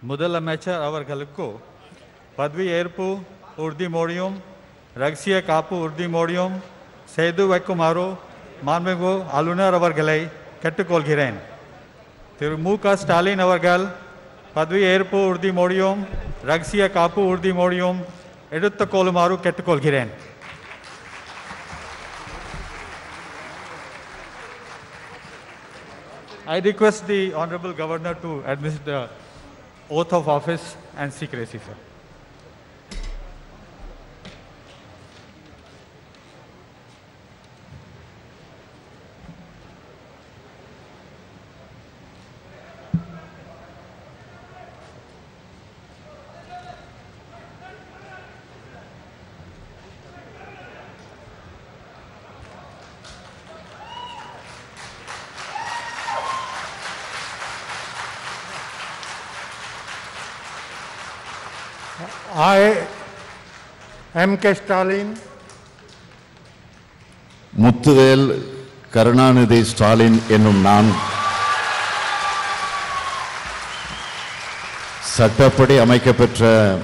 முதலமைச்சர் அவர்களுக்கு பதவி ஏற்பு உறுதிமொழியும் ரகசிய காப்பு உறுதிமொழியும் செய்து வைக்குமாறு மாண்புமிகு ஆளுநர் அவர்களை கேட்டுக்கொள்கிறேன் திரு மு க ஸ்டாலின் அவர்கள் பதவி ஏற்பு உறுதிமொழியும் ரகசிய காப்பு உறுதிமொழியும் எடுத்துக்கொள்ளுமாறு கேட்டுக்கொள்கிறேன் I request the Honorable Governor to administer the oath of office and secrecy, sir. I, M. K. Stalin, Muthuvel Karunanidhi Stalin என்னும் நான் சட்டப்படி அமைக்கப்பெற்ற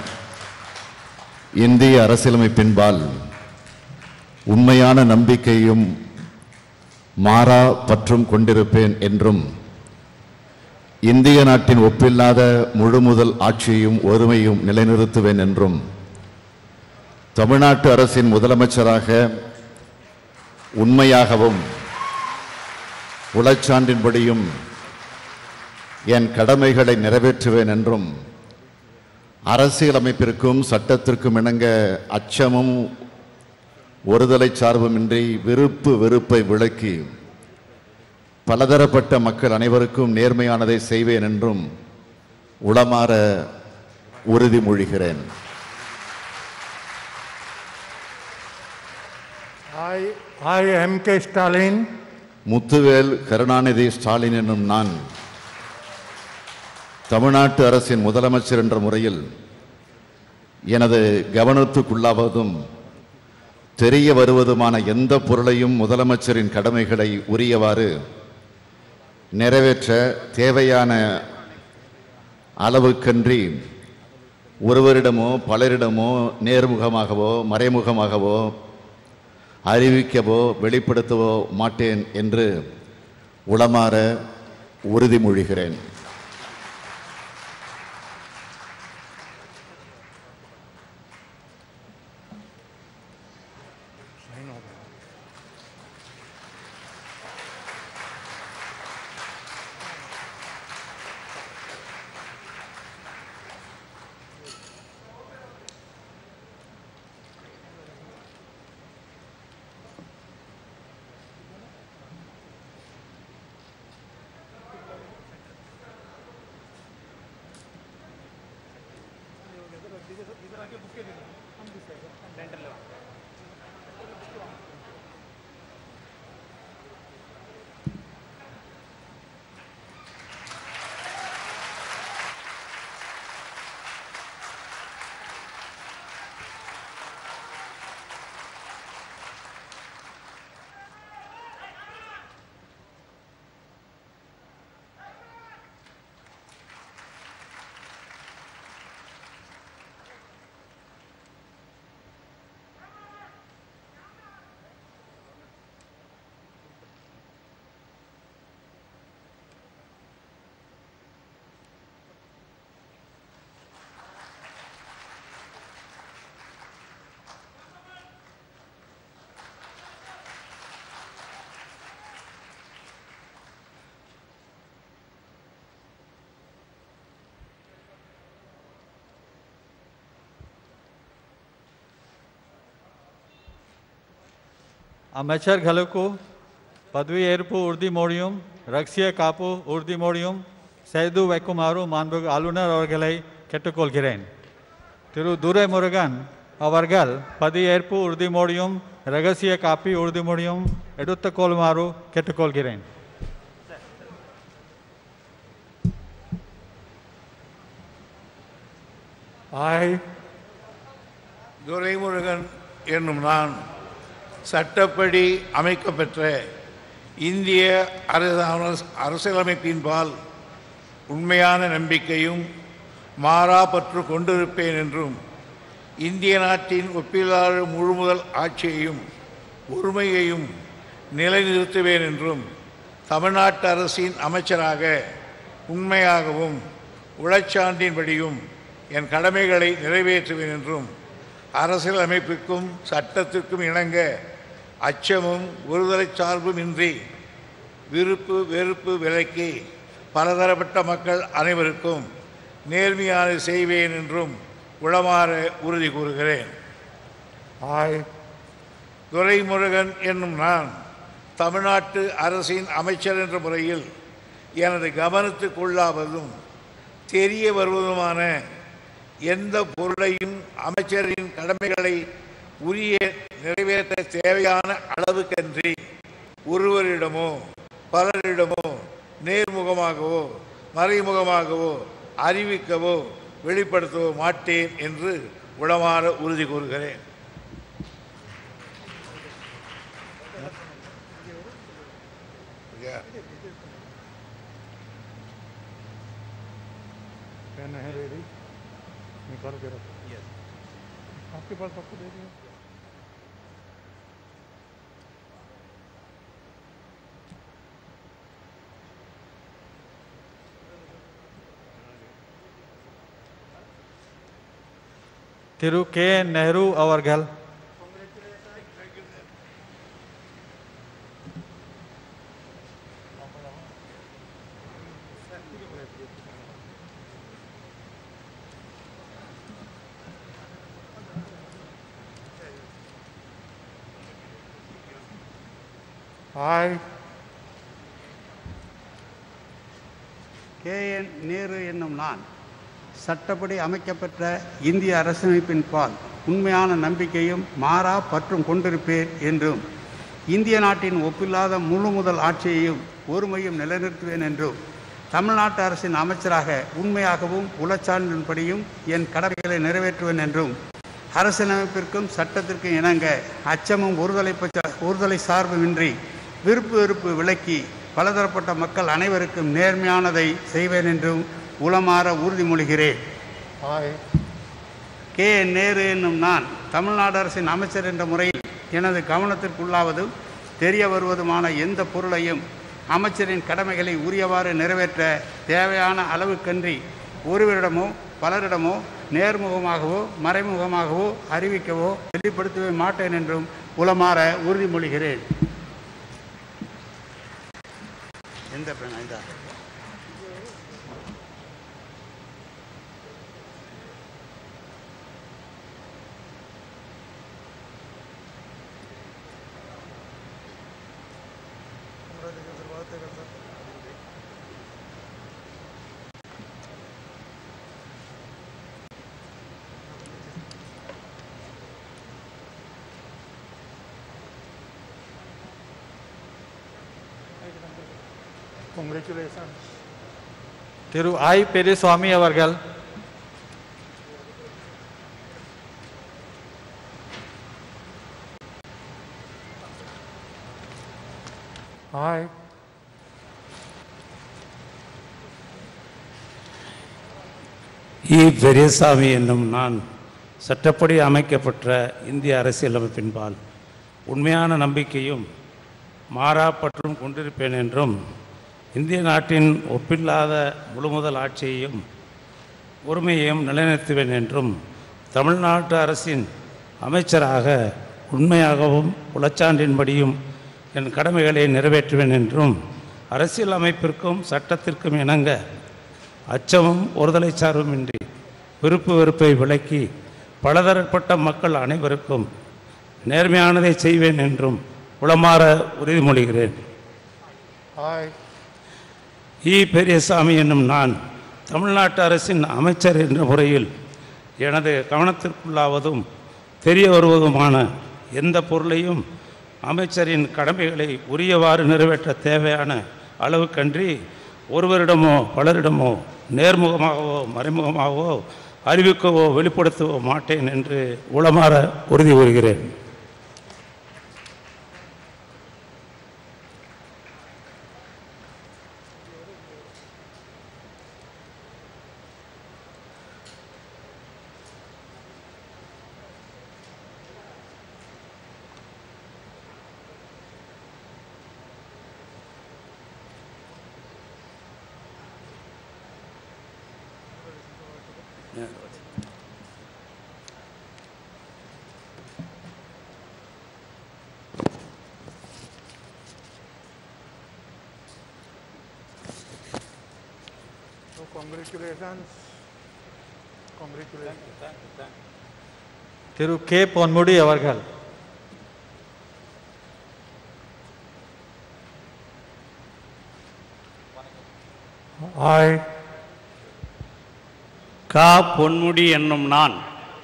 இந்திய அரசியலமைப்பின்பால் உண்மையான நம்பிக்கையும் மாறா பற்றும் கொண்டிருப்பேன் என்றும் இந்திய நாட்டின் ஒப்பில்லாத முழுமுதல் ஆட்சியையும் ஒருமையும் நிலைநிறுத்துவேன் என்றும் தமிழ்நாட்டு அரசின் முதலமைச்சராக உண்மையாகவும் உளச்சான்றின்படியும் என் கடமைகளை நிறைவேற்றுவேன் என்றும் அரசியலமைப்பிற்கும் சட்டத்திற்கும் இணங்க அச்சமும் ஒருதலை சார்புமின்றி விருப்பு வெறுப்பை விளக்கி பலதரப்பட்ட மக்கள் அனைவருக்கும் நேர்மையானதை செய்வேன் என்றும் உளமாற உறுதிமொழிகிறேன் I, I, M. K. Stalin, Muthuvel Karunanidhi Stalin என்னும் நான் தமிழ்நாட்டு அரசின் முதலமைச்சர் என்ற முறையில் எனது கவனத்துக்குள்ளாவதும் தெரிய வருவதுமான எந்த பொருளையும் முதலமைச்சரின் கடமைகளை உரியவாறு நிறைவேற்ற தேவையான அளவுக்கன்றி ஒருவரிடமோ பலரிடமோ நேர்முகமாகவோ மறைமுகமாகவோ அறிவிக்கவோ வெளிப்படுத்தவோ மாட்டேன் என்று உளமாற உறுதிமொழிகிறேன் அமைச்சர்களுக்கு பதவி ஏற்பு உறுதிமொழியும் ரகசிய காப்பு உறுதிமொழியும் செய்து வைக்குமாறு மாண்புமிகு ஆளுநர் அவர்களை கேட்டுக்கொள்கிறேன் திரு துரைமுருகன் அவர்கள் பதவியேற்பு உறுதிமொழியும் ரகசிய காப்பி உறுதிமொழியும் எடுத்துக்கொள்ளுமாறு கேட்டுக்கொள்கிறேன் I, துரைமுருகன் என்னும் நான் சட்டப்படி அமைக்கப்பெற்ற இந்திய அரச- அரசியலமைப்பின்பால் உண்மையான நம்பிக்கையும் மாறா பற்று கொண்டிருப்பேன் என்றும் இந்திய நாட்டின் ஒப்பில்லாத முழுமுதல் ஆட்சியையும் ஒருமையையும் நிலைநிறுத்துவேன் என்றும் தமிழ்நாட்டு அரசின் அமைச்சராக உண்மையாகவும் உழைச்சான்றின்படியும் என் கடமைகளை நிறைவேற்றுவேன் என்றும் அரசியல் அமைப்புக்கும் சட்டத்திற்கும் இணங்க அச்சமும் ஒருதலை சார்பும் இன்றி விருப்பு வெறுப்பு விலக்கி பலதரப்பட்ட மக்கள் அனைவருக்கும் நேர்மையான செய்வேன் என்றும் உளமாற உறுதி கூறுகிறேன் I, துரைமுருகன் என்னும் நான் தமிழ்நாட்டு அரசின் அமைச்சர் என்ற முறையில் எனது கவனத்துக்கு உள்ளாவதும் தெரிய வருவதுமான எந்த பொருளையும் அமைச்சரின் கடமைகளை உரிய நிறைவேற்ற தேவையான அளவுக்கன்றி ஒருவரிடமோ பலரிடமோ நேர்முகமாகவோ மறைமுகமாகவோ அறிவிக்கவோ வெளிப்படுத்தவோ மாட்டேன் என்று உளமாற உறுதி கூறுகிறேன் Yeah. पेन है रेडी निकाल के रखो आपके पास आपको दे दिया Thiru K. Nehru Avargal. I, K N Nehru என்னும் நான் சட்டப்படி அமைக்கப்பெற்ற இந்திய அரசமைப்பின் பால் உண்மையான நம்பிக்கையும் மாறா பற்றும் கொண்டிருப்பேன் என்றும் இந்திய நாட்டின் ஒப்பில்லாத முழு முதல் ஆட்சியையும் ஒருமையும் நிலைநிறுத்துவேன் என்றும் தமிழ்நாட்டு அரசின் அமைச்சராக உண்மையாகவும் உளச்சான்றின்படியும் என் கடமைகளை நிறைவேற்றுவேன் என்றும் அரசியலமைப்பிற்கும் சட்டத்திற்கும் இணங்க அச்சமும் ஒருதலை பட்ச- ஒருதலை சார்புமின்றி விருப்பு வெறுப்பு விலக்கி பலதரப்பட்ட மக்கள் அனைவருக்கும் நேர்மையானதை செய்வேன் என்றும் உளமாற உறுதிமொழிகிறேன் I, கே என். நேரு என்னும் நான் தமிழ்நாடு அரசின் அமைச்சர் என்ற முறையில் எனது கவனத்திற்குள்ளாவதும் தெரிய வருவதுமான எந்த பொருளையும் அமைச்சரின் கடமைகளை உரியவாறு நிறைவேற்ற தேவையான அளவுக்கன்றி ஒருவரிடமோ பலரிடமோ நேர்முகமாகவோ மறைமுகமாகவோ அறிவிக்கவோ வெளிப்படுத்தவே மாட்டேன் என்றும் உளமாற உறுதிமொழிகிறேன் எந்த பெண் இதா congratulations. Thiru I. Pereswamy Avargal. I, இ பெரியசாமி என்னும் நான் சட்டப்படி அமைக்கப்பட்ட இந்திய அரசியலமைப்பின்பால் உண்மையான நம்பிக்கையும் மாறா பற்றும் கொண்டிருப்பேன் என்றும் இந்திய நாட்டின் ஒப்பில்லாத முழுமுதல் ஆட்சியையும் உரிமையையும் நிலைநிறுத்துவேன் என்றும் தமிழ்நாட்டு அரசின் அமைச்சராக உண்மையாகவும் உளச்சான்றின்படியும் என் கடமைகளை நிறைவேற்றுவேன் என்றும் அரசியல் அமைப்பிற்கும் சட்டத்திற்கும் இணங்க அச்சமும் ஒருதலை சார்புமின்றி விருப்பு வெறுப்பை விலக்கி பலதரப்பட்ட மக்கள் அனைவருக்கும் நேர்மையானதை செய்வேன் என்றும் உளமாற உறுதிமொழிகிறேன் I, இ பெரியசாமி என்னும் நான் தமிழ்நாட்டு அரசின் அமைச்சர் என்ற முறையில் எனது கவனத்திற்குள்ளாவதும் தெரிய வருவதுமான எந்த பொருளையும் அமைச்சரின் கடமைகளை உரியவாறு நிறைவேற்ற தேவையான அளவுக்கன்றி ஒருவரிடமோ பலரிடமோ நேர்முகமாகவோ மறைமுகமாகவோ அறிவிக்கவோ வெளிப்படுத்தவோ மாட்டேன் என்று உளமாற உறுதி கூறுகிறேன் So congratulations. Congratulations. Thiru K. Ponmudi Avargal. I, கா பொன்முடி என்னும் நான்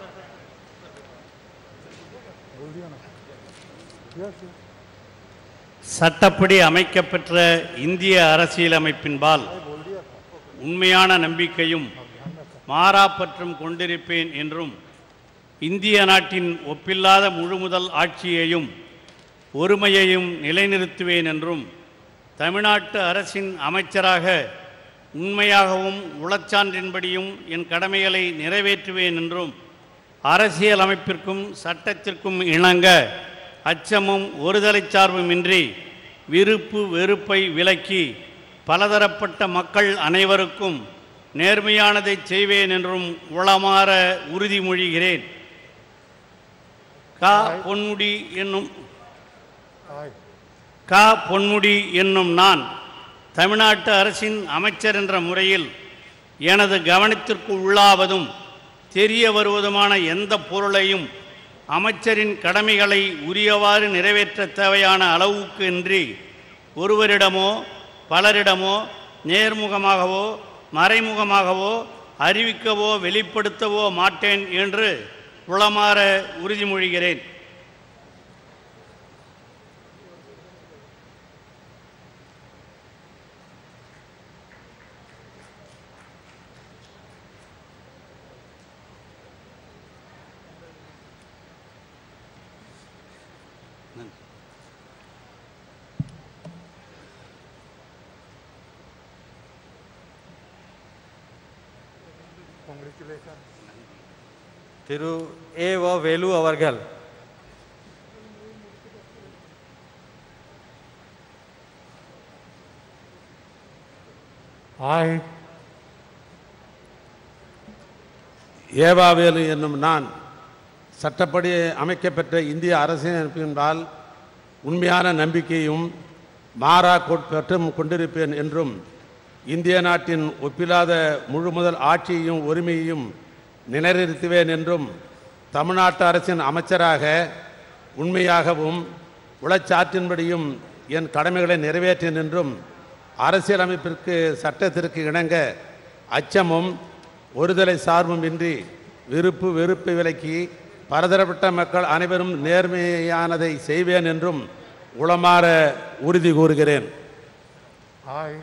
சட்டப்படி அமைக்கப்பெற்ற இந்திய அரசியலமைப்பின்பால் உண்மையான நம்பிக்கையும் மாறாப்பற்றும் கொண்டிருப்பேன் என்றும் இந்திய நாட்டின் ஒப்பில்லாத முழுமுதல் ஆட்சியையும் ஒருமையையும் நிலைநிறுத்துவேன் என்றும் தமிழ்நாட்டு அரசின் அமைச்சராக உண்மையாகவும் உளச்சான்றின்படியும் என் கடமைகளை நிறைவேற்றுவேன் என்றும் அரசியல் அமைப்பிற்கும் சட்டத்திற்கும் இணங்க அச்சமும் ஒருதலைச் சார்புமின்றி விருப்பு வெறுப்பை விலக்கி பலதரப்பட்ட மக்கள் அனைவருக்கும் நேர்மையானதை செய்வேன் என்றும் உளமாற உறுதிமொழிகிறேன் கா பொன்முடி என்னும் I, கா பொன்முடி என்னும் நான் தமிழ்நாட்டு அரசின் அமைச்சர் என்ற முறையில் எனது கவனத்திற்கு உள்ளாவதும் தெரிய வருவதுமான எந்த பொருளையும் அமைச்சரின் கடமைகளை உரியவாறு நிறைவேற்ற தேவையான அளவுக்கு இன்றி ஒருவரிடமோ பலரிடமோ நேர்முகமாகவோ மறைமுகமாகவோ அறிவிக்கவோ வெளிப்படுத்தவோ மாட்டேன் என்று உளமாற உறுதிமொழிகிறேன் congratulations. Thiru A. Va Velu Avargal. I, EV Velu என்னும் நான் சட்டப்படி அமைக்கப்பெற்ற இந்திய அரசியலமைப்பின்பால் உண்மையான நம்பிக்கையும் மாறா பெற்றும் கொண்டிருப்பேன் என்றும் இந்திய நாட்டின் ஒப்பில்லாத முழுமுதல் ஆட்சியையும் உரிமையையும் நிலைநிறுத்துவேன் என்றும் தமிழ்நாட்டு அரசின் அமைச்சராக உண்மையாகவும் உளச்சாற்றின்படியும் என் கடமைகளை நிறைவேற்றேன் என்றும் அரசியலமைப்பிற்கு சட்டத்திற்கு இணங்க அச்சமும் ஒருதலை சார்பும் இன்றி விருப்பு வெறுப்பு விலக்கி பலதரப்பட்ட மக்கள் அனைவரும் நேர்மையானதை செய்வேன் என்றும் உளமாற உறுதி கூறுகிறேன் I,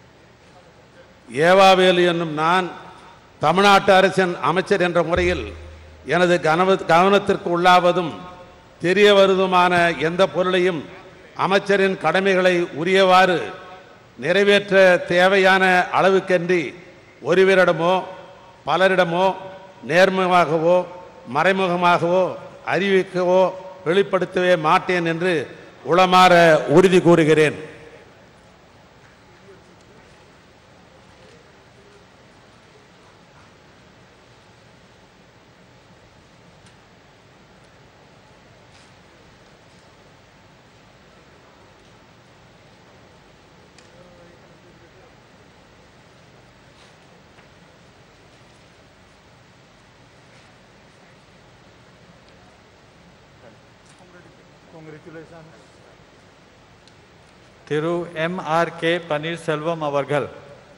ஏவாவேலு என்னும் நான் தமிழ்நாட்டு அரசின் அமைச்சர் என்ற முறையில் எனது கனவு கவனத்திற்கு உள்ளாவதும் தெரிய வருவதுமான எந்த பொருளையும் அமைச்சரின் கடமைகளை உரியவாறு நிறைவேற்ற தேவையான அளவுக்கன்றி ஒருவரிடமோ பலரிடமோ நேர்முகமாகவோ மறைமுகமாகவோ அறிவிக்கவோ வெளிப்படுத்தவே மாட்டேன் என்று உளமாற உறுதி கூறுகிறேன் congratulations. Thiru M. R. K. Panir Selvam Avargal.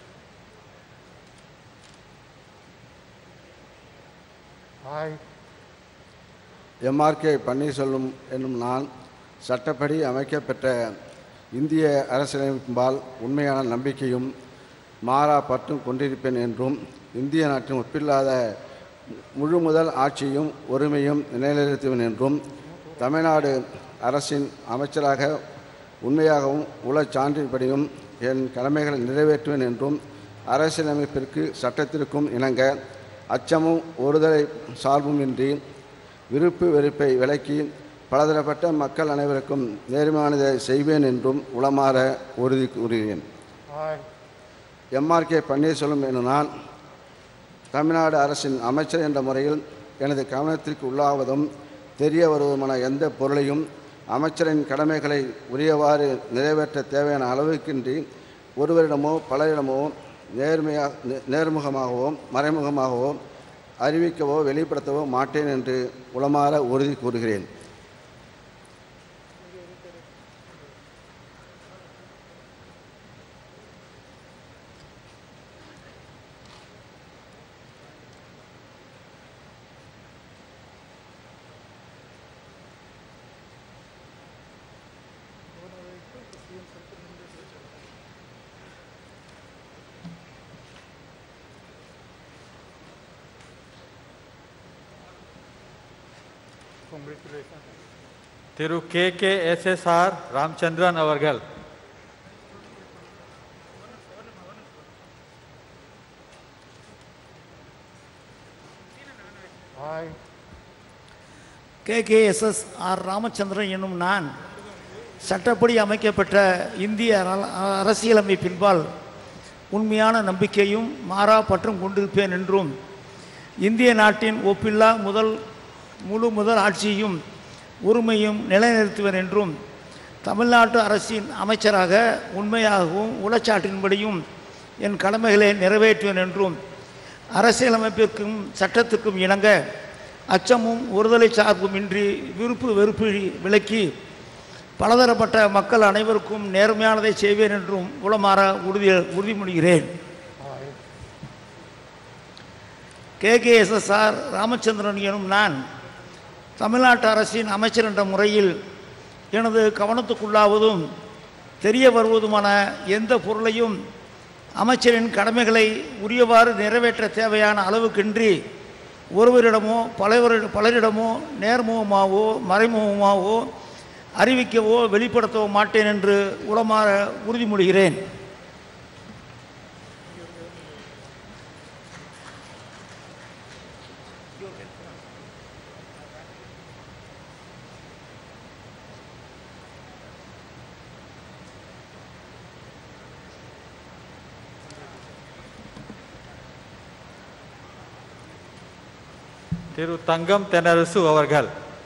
I, M R K Panneerselvam என்னும் நான் சட்டப்படி அமைக்கப்பெற்ற இந்திய அரசியலமைப்பால் உண்மையான நம்பிக்கையும் மாறா பற்றும் கொண்டிருப்பேன் என்றும் இந்திய நாட்டின் ஒப்பில்லாத முழு முதல் ஆட்சியும் ஒருமையும் நிலைநிறுத்துவேன் என்றும் தமிழ்நாடு அரசின் அமைச்சராக உண்மையாகவும் உளச் சான்றின்படியும் என் கடமைகளை நிறைவேற்றுவேன் என்றும் அரசியலமைப்பிற்கு சட்டத்திற்கும் இணங்க அச்சமும் ஒருதலை சார்புமின்றி விருப்பு வெறுப்பை விலக்கி பலதரப்பட்ட மக்கள் அனைவருக்கும் நேர்மையானதை செய்வேன் என்றும் உளமாற உறுதி கூறுகிறேன் I, எம்ஆர்கே பன்னீர்செல்வம் எனும் நான் தமிழ்நாடு அரசின் அமைச்சர் என்ற முறையில் எனது கவனத்திற்கு உள்ளாவதும் தெரிய வருவதுமான எந்த பொருளையும் அமைச்சரின் கடமைகளை உரியவாறு நிறைவேற்ற தேவையான அளவுக்கின்றி ஒருவரிடமோ பலரிடமோ நேர்மையாக நே- நேர்முகமாகவோ மறைமுகமாகவோ அறிவிக்கவோ வெளிப்படுத்தவோ மாட்டேன் என்று உளமாற உறுதி கூறுகிறேன் Congratulations. Thiru K K S S R Ramachandran அவர்கள் I, கேகேஎஸ்எஸ் ஆர் ராமச்சந்திரன் என்னும் நான் சட்டப்படி அமைக்கப்பட்ட இந்திய அர- அரசியலமைப்பின்பால் உண்மையான நம்பிக்கையும் மாறா பற்றும் கொண்டிருப்பேன் என்றும் இந்திய நாட்டின் ஒப்பில்லா முதல் முழு முதல் ஆட்சியையும் உரிமையும் நிலைநிறுத்துவேன் என்றும் தமிழ்நாட்டு அரசின் அமைச்சராக உண்மையாகவும் உளச்சாட்டின்படியும் என் கடமைகளை நிறைவேற்றுவேன் என்றும் அரசியலமைப்பிற்கும் சட்டத்திற்கும் இணங்க அச்சமும் ஒருதலை சார்பும் இன்றி விருப்பு வெறுப்பு விலக்கி பலதரப்பட்ட மக்கள் அனைவருக்கும் நேர்மையானதை செய்வேன் என்றும் உளமாற உறுதி உறுதிமொழிகிறேன் கேகேஎஸ்எஸ்ஆர் ராமச்சந்திரன் எனும் நான் தமிழ்நாட்டு அரசின் அமைச்சர் என்ற முறையில் எனது கவனத்துக்குள்ளாவதும் தெரிய வருவதுமான எந்த பொருளையும் அமைச்சரின் கடமைகளை உரியவாறு நிறைவேற்ற தேவையான அளவுக்கின்றி ஒருவரிடமோ பலவரி பலரிடமோ நேர்முகமாகவோ மறைமுகமாகவோ அறிவிக்கவோ வெளிப்படுத்தவோ மாட்டேன் என்று உளமாற உறுதிமொழிகிறேன் திரு தங்கம் தென்னரசு அவர்கள்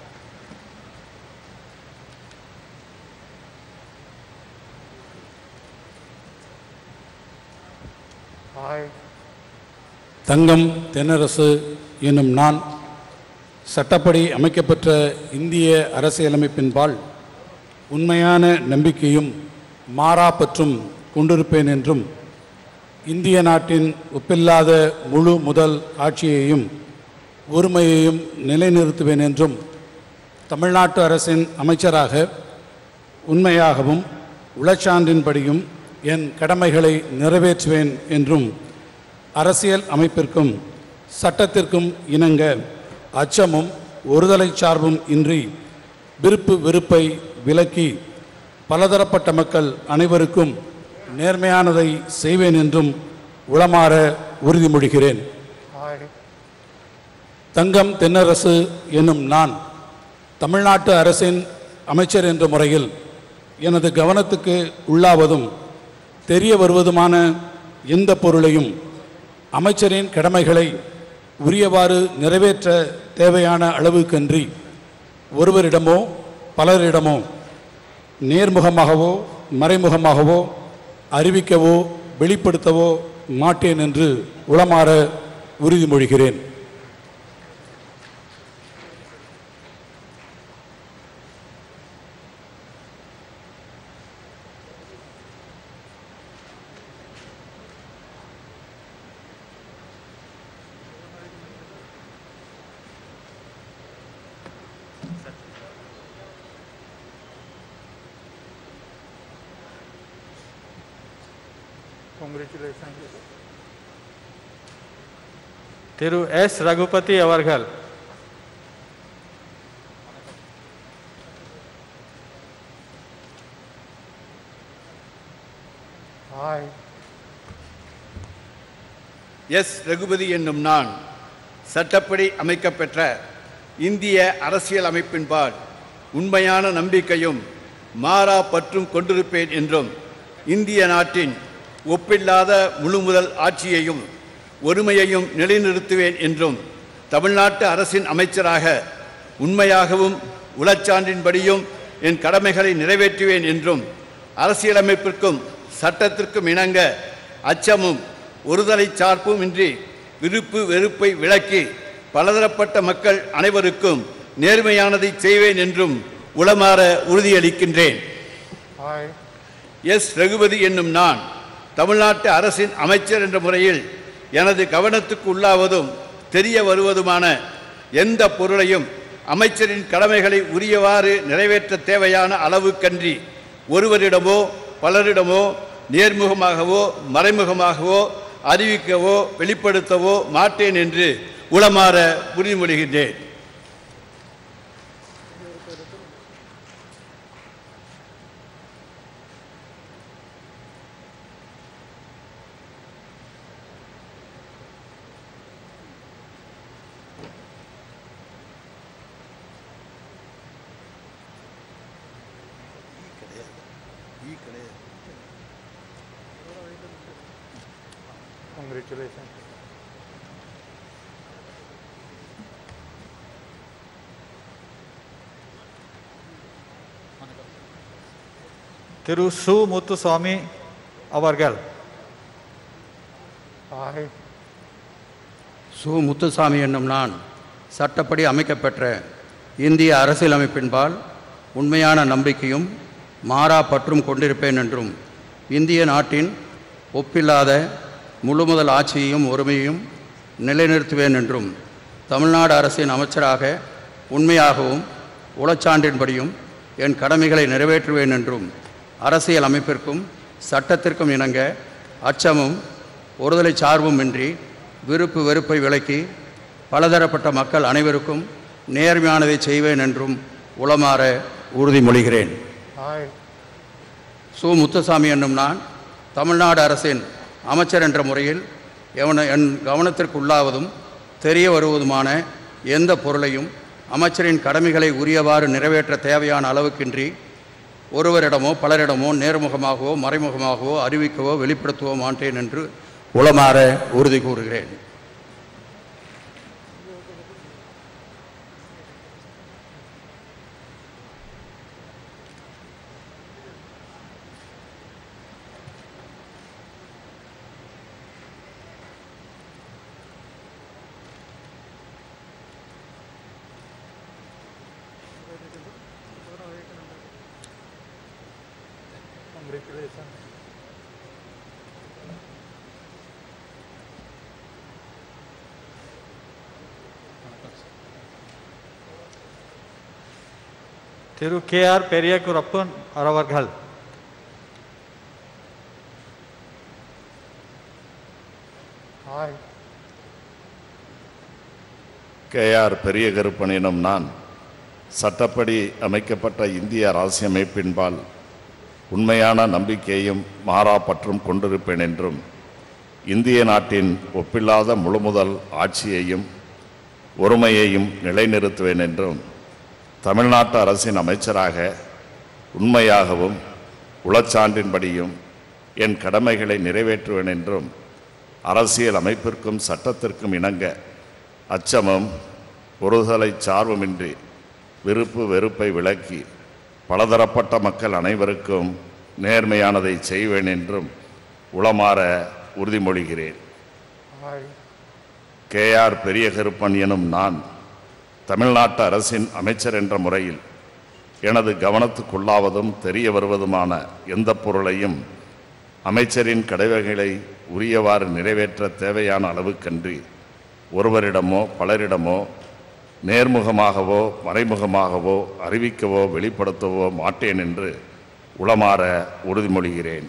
I, தங்கம் தென்னரசு என்னும் நான் சட்டப்படி அமைக்கப்பெற்ற இந்திய அரசியலமைப்பின்பால் உண்மையான நம்பிக்கையும் மாறா பற்றும் கொண்டிருப்பேன் என்றும் இந்திய நாட்டின் ஒப்பில்லாத முழு முதல் ஆட்சியையும் ஒருமையையும் நிலைநிறுத்துவேன் என்றும் தமிழ்நாட்டு அரசின் அமைச்சராக உண்மையாகவும் உளச்சான்றின்படியும் என் கடமைகளை நிறைவேற்றுவேன் என்றும் அரசியல் அமைப்பிற்கும் சட்டத்திற்கும் இணங்க அச்சமும் ஒருதலை சார்பும் இன்றி விருப்பு வெறுப்பை விலக்கி பலதரப்பட்ட மக்கள் அனைவருக்கும் நேர்மையானதை செய்வேன் என்றும் உளமாற உறுதிமொழிகிறேன் I, தங்கம் தென்னரசு என்னும் நான் தமிழ்நாட்டு அரசின் அமைச்சர் என்ற முறையில் எனது கவனத்துக்கு உள்ளாவதும் தெரிய வருவதுமான எந்த பொருளையும் அமைச்சரின் கடமைகளை உரியவாறு நிறைவேற்ற தேவையான அளவுக்கன்றி ஒருவரிடமோ பலரிடமோ நேர்முகமாகவோ மறைமுகமாகவோ அறிவிக்கவோ வெளிப்படுத்தவோ மாட்டேன் என்று உளமாற உறுதிமொழிகிறேன் congratulations. திரு எஸ் ரகுபதி அவர்கள் I, எஸ் ரகுபதி என்னும் நான் சட்டப்படி அமைக்கப்பெற்ற இந்திய அரசியல் அமைப்பின்பால் உண்மையான நம்பிக்கையும் மாறா பற்றும் கொண்டிருப்பேன் என்றும் இந்திய நாட்டின் ஒப்பில்லாத முழுமுதல் ஆட்சியையும் ஒருமையையும் நிலைநிறுத்துவேன் என்றும் தமிழ்நாட்டு அரசின் அமைச்சராக உண்மையாகவும் உளச்சான்றின்படியும் என் கடமைகளை நிறைவேற்றுவேன் என்றும் அரசியலமைப்பிற்கும் சட்டத்திற்கும் இணங்க அச்சமும் ஒருதலை சார்பும் இன்றி விருப்பு வெறுப்பை விளக்கி பலதரப்பட்ட மக்கள் அனைவருக்கும் நேர்மையானதை செய்வேன் என்றும் உளமாற உறுதியளிக்கின்றேன் I, எஸ் ரகுபதி என்னும் நான் தமிழ்நாட்டு அரசின் அமைச்சர் என்ற முறையில் எனது கவனத்துக்கு உள்ளாவதும் தெரிய வருவதுமான எந்த பொருளையும் அமைச்சரின் கடமைகளை உரியவாறு நிறைவேற்ற தேவையான அளவுக்கன்றி ஒருவரிடமோ பலரிடமோ நேர்முகமாகவோ மறைமுகமாகவோ அறிவிக்கவோ வெளிப்படுத்தவோ மாட்டேன் என்று உளமாற உறுதிமொழிகின்றேன் congratulations. திரு சு முத்துசாமி அவர்கள் I, சு முத்துசாமி என்னும் நான் சட்டப்படி அமைக்கப்பெற்ற இந்திய அரசியலமைப்பின்பால் உண்மையான நம்பிக்கையும் மாறா பற்றும் கொண்டிருப்பேன் என்றும் இந்திய நாட்டின் ஒப்பில்லாத முழுமுதல் ஆட்சியையும் ஒருமையையும் நிலைநிறுத்துவேன் என்றும் தமிழ்நாடு அரசின் அமைச்சராக உண்மையாகவும் உளச்சான்றின்படியும் என் கடமைகளை நிறைவேற்றுவேன் என்றும் அரசியல் அமைப்பிற்கும் சட்டத்திற்கும் இணங்க அச்சமும் ஒருதலை சார்பும் இன்றி விருப்பு வெறுப்பை விலக்கி பலதரப்பட்ட மக்கள் அனைவருக்கும் நேர்மையானதை செய்வேன் என்றும் உளமாற உறுதிமொழிகிறேன் I, சு முத்துசாமி என்னும் நான் தமிழ்நாடு அரசின் அமைச்சர் என்ற முறையில் எவன என் கவனத்திற்கு உள்ளாவதும் தெரிய வருவதுமான எந்த பொருளையும் அமைச்சரின் கடமைகளை உரியவாறு நிறைவேற்ற தேவையான அளவுக்கின்றி ஒருவரிடமோ பலரிடமோ நேர்முகமாகவோ மறைமுகமாகவோ அறிவிக்கவோ வெளிப்படுத்தவோ மாட்டேன் என்று உளமாற உறுதி கூறுகிறேன் congratulations. Thiru K R Periyakaruppan அவர்கள் I, கேஆர் பெரிய கருப்பன் எனும் நான் சட்டப்படி அமைக்கப்பட்ட இந்திய அரசியமைப்பின்பால் உண்மையான நம்பிக்கையும் மாறா பற்றும் கொண்டிருப்பேன் என்றும் இந்திய நாட்டின் ஒப்பில்லாத முழுமுதல் ஆட்சியையும் ஒருமையையும் நிலைநிறுத்துவேன் என்றும் தமிழ்நாட்டு அரசின் அமைச்சராக உண்மையாகவும் உளச்சான்றின்படியும் என் கடமைகளை நிறைவேற்றுவேன் என்றும் அரசியல் அமைப்பிற்கும் சட்டத்திற்கும் இணங்க அச்சமும் ஒருதலை சார்புமின்றி விருப்பு வெறுப்பை விளக்கி பலதரப்பட்ட மக்கள் அனைவருக்கும் நேர்மையானதை செய்வேன் என்றும் உளமாற உறுதிமொழிகிறேன் I, கேஆர் பெரிய கருப்பன் எனும் நான் தமிழ்நாட்டு அரசின் அமைச்சர் என்ற முறையில் எனது கவனத்துக்குள்ளாவதும் தெரிய வருவதுமான எந்த பொருளையும் அமைச்சரின் கடமைகளை உரியவாறு நிறைவேற்ற தேவையான அளவுக்கன்றி ஒருவரிடமோ பலரிடமோ நேர்முகமாகவோ மறைமுகமாகவோ அறிவிக்கவோ வெளிப்படுத்தவோ மாட்டேன் என்று உளமாற உறுதிமொழிகிறேன்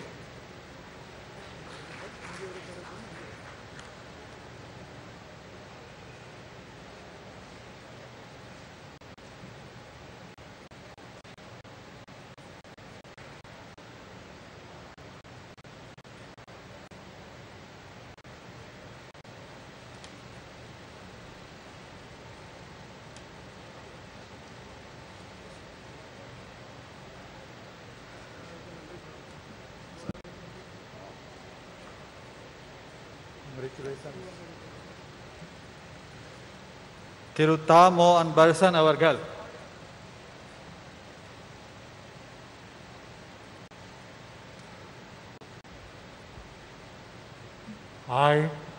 Congratulations. திரு தா மோ அன்பரசன் அவர்கள் I,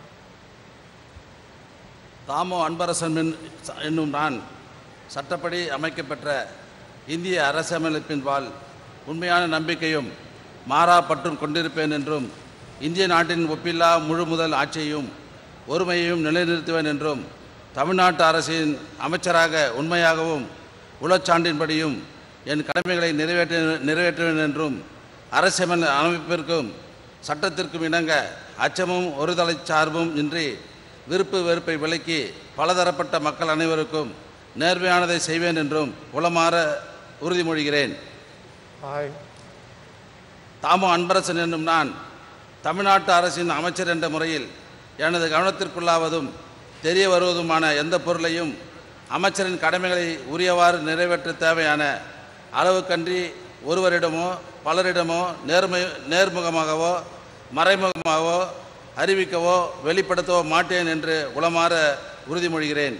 தாமோ அன்பரசன் என்- என்னும் நான் சட்டப்படி அமைக்கப்பெற்ற இந்திய அரசியலமைப்பின்பால் உண்மையான நம்பிக்கையும் மாறா பற்றும் கொண்டிருப்பேன் என்றும் இந்திய நாட்டின் ஒப்பில்லா முழு முதல் ஆட்சியையும் ஒருமையையும் நிலைநிறுத்துவேன் என்றும் தமிழ்நாட்டு அரசின் அமைச்சராக உண்மையாகவும் உளச்சான்றின்படியும் என் கடமைகளை நிறைவேற்ற நிறைவேற்றுவேன் என்றும் அரசியல் அமைப்பிற்கும் சட்டத்திற்கும் இணங்க அச்சமும் ஒருதலை சார்பும் இன்றி விருப்பு வெறுப்பை விலக்கி பலதரப்பட்ட மக்கள் அனைவருக்கும் நேர்மையானதை செய்வேன் என்றும் உளமாற உறுதிமொழிகிறேன் I, தாமோ அன்பரசன் என்னும் நான் தமிழ்நாட்டு அரசின் அமைச்சர் என்ற முறையில் எனது கவனத்திற்குள்ளாவதும் தெரிய வருவதுமான எந்த பொருளையும் அமைச்சரின் கடமைகளை உரியவாறு நிறைவேற்ற தேவையான அளவுக்கன்றி ஒருவரிடமோ பலரிடமோ நேர்மை நேர்முகமாகவோ மறைமுகமாகவோ அறிவிக்கவோ வெளிப்படுத்தவோ மாட்டேன் என்று உளமாற உறுதிமொழிகிறேன்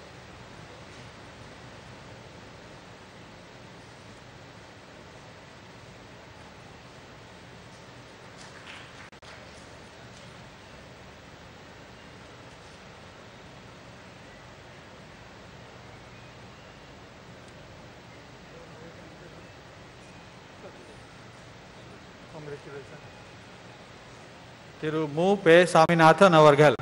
congratulations. திரு மு பே சாமிநாதன் அவர்கள்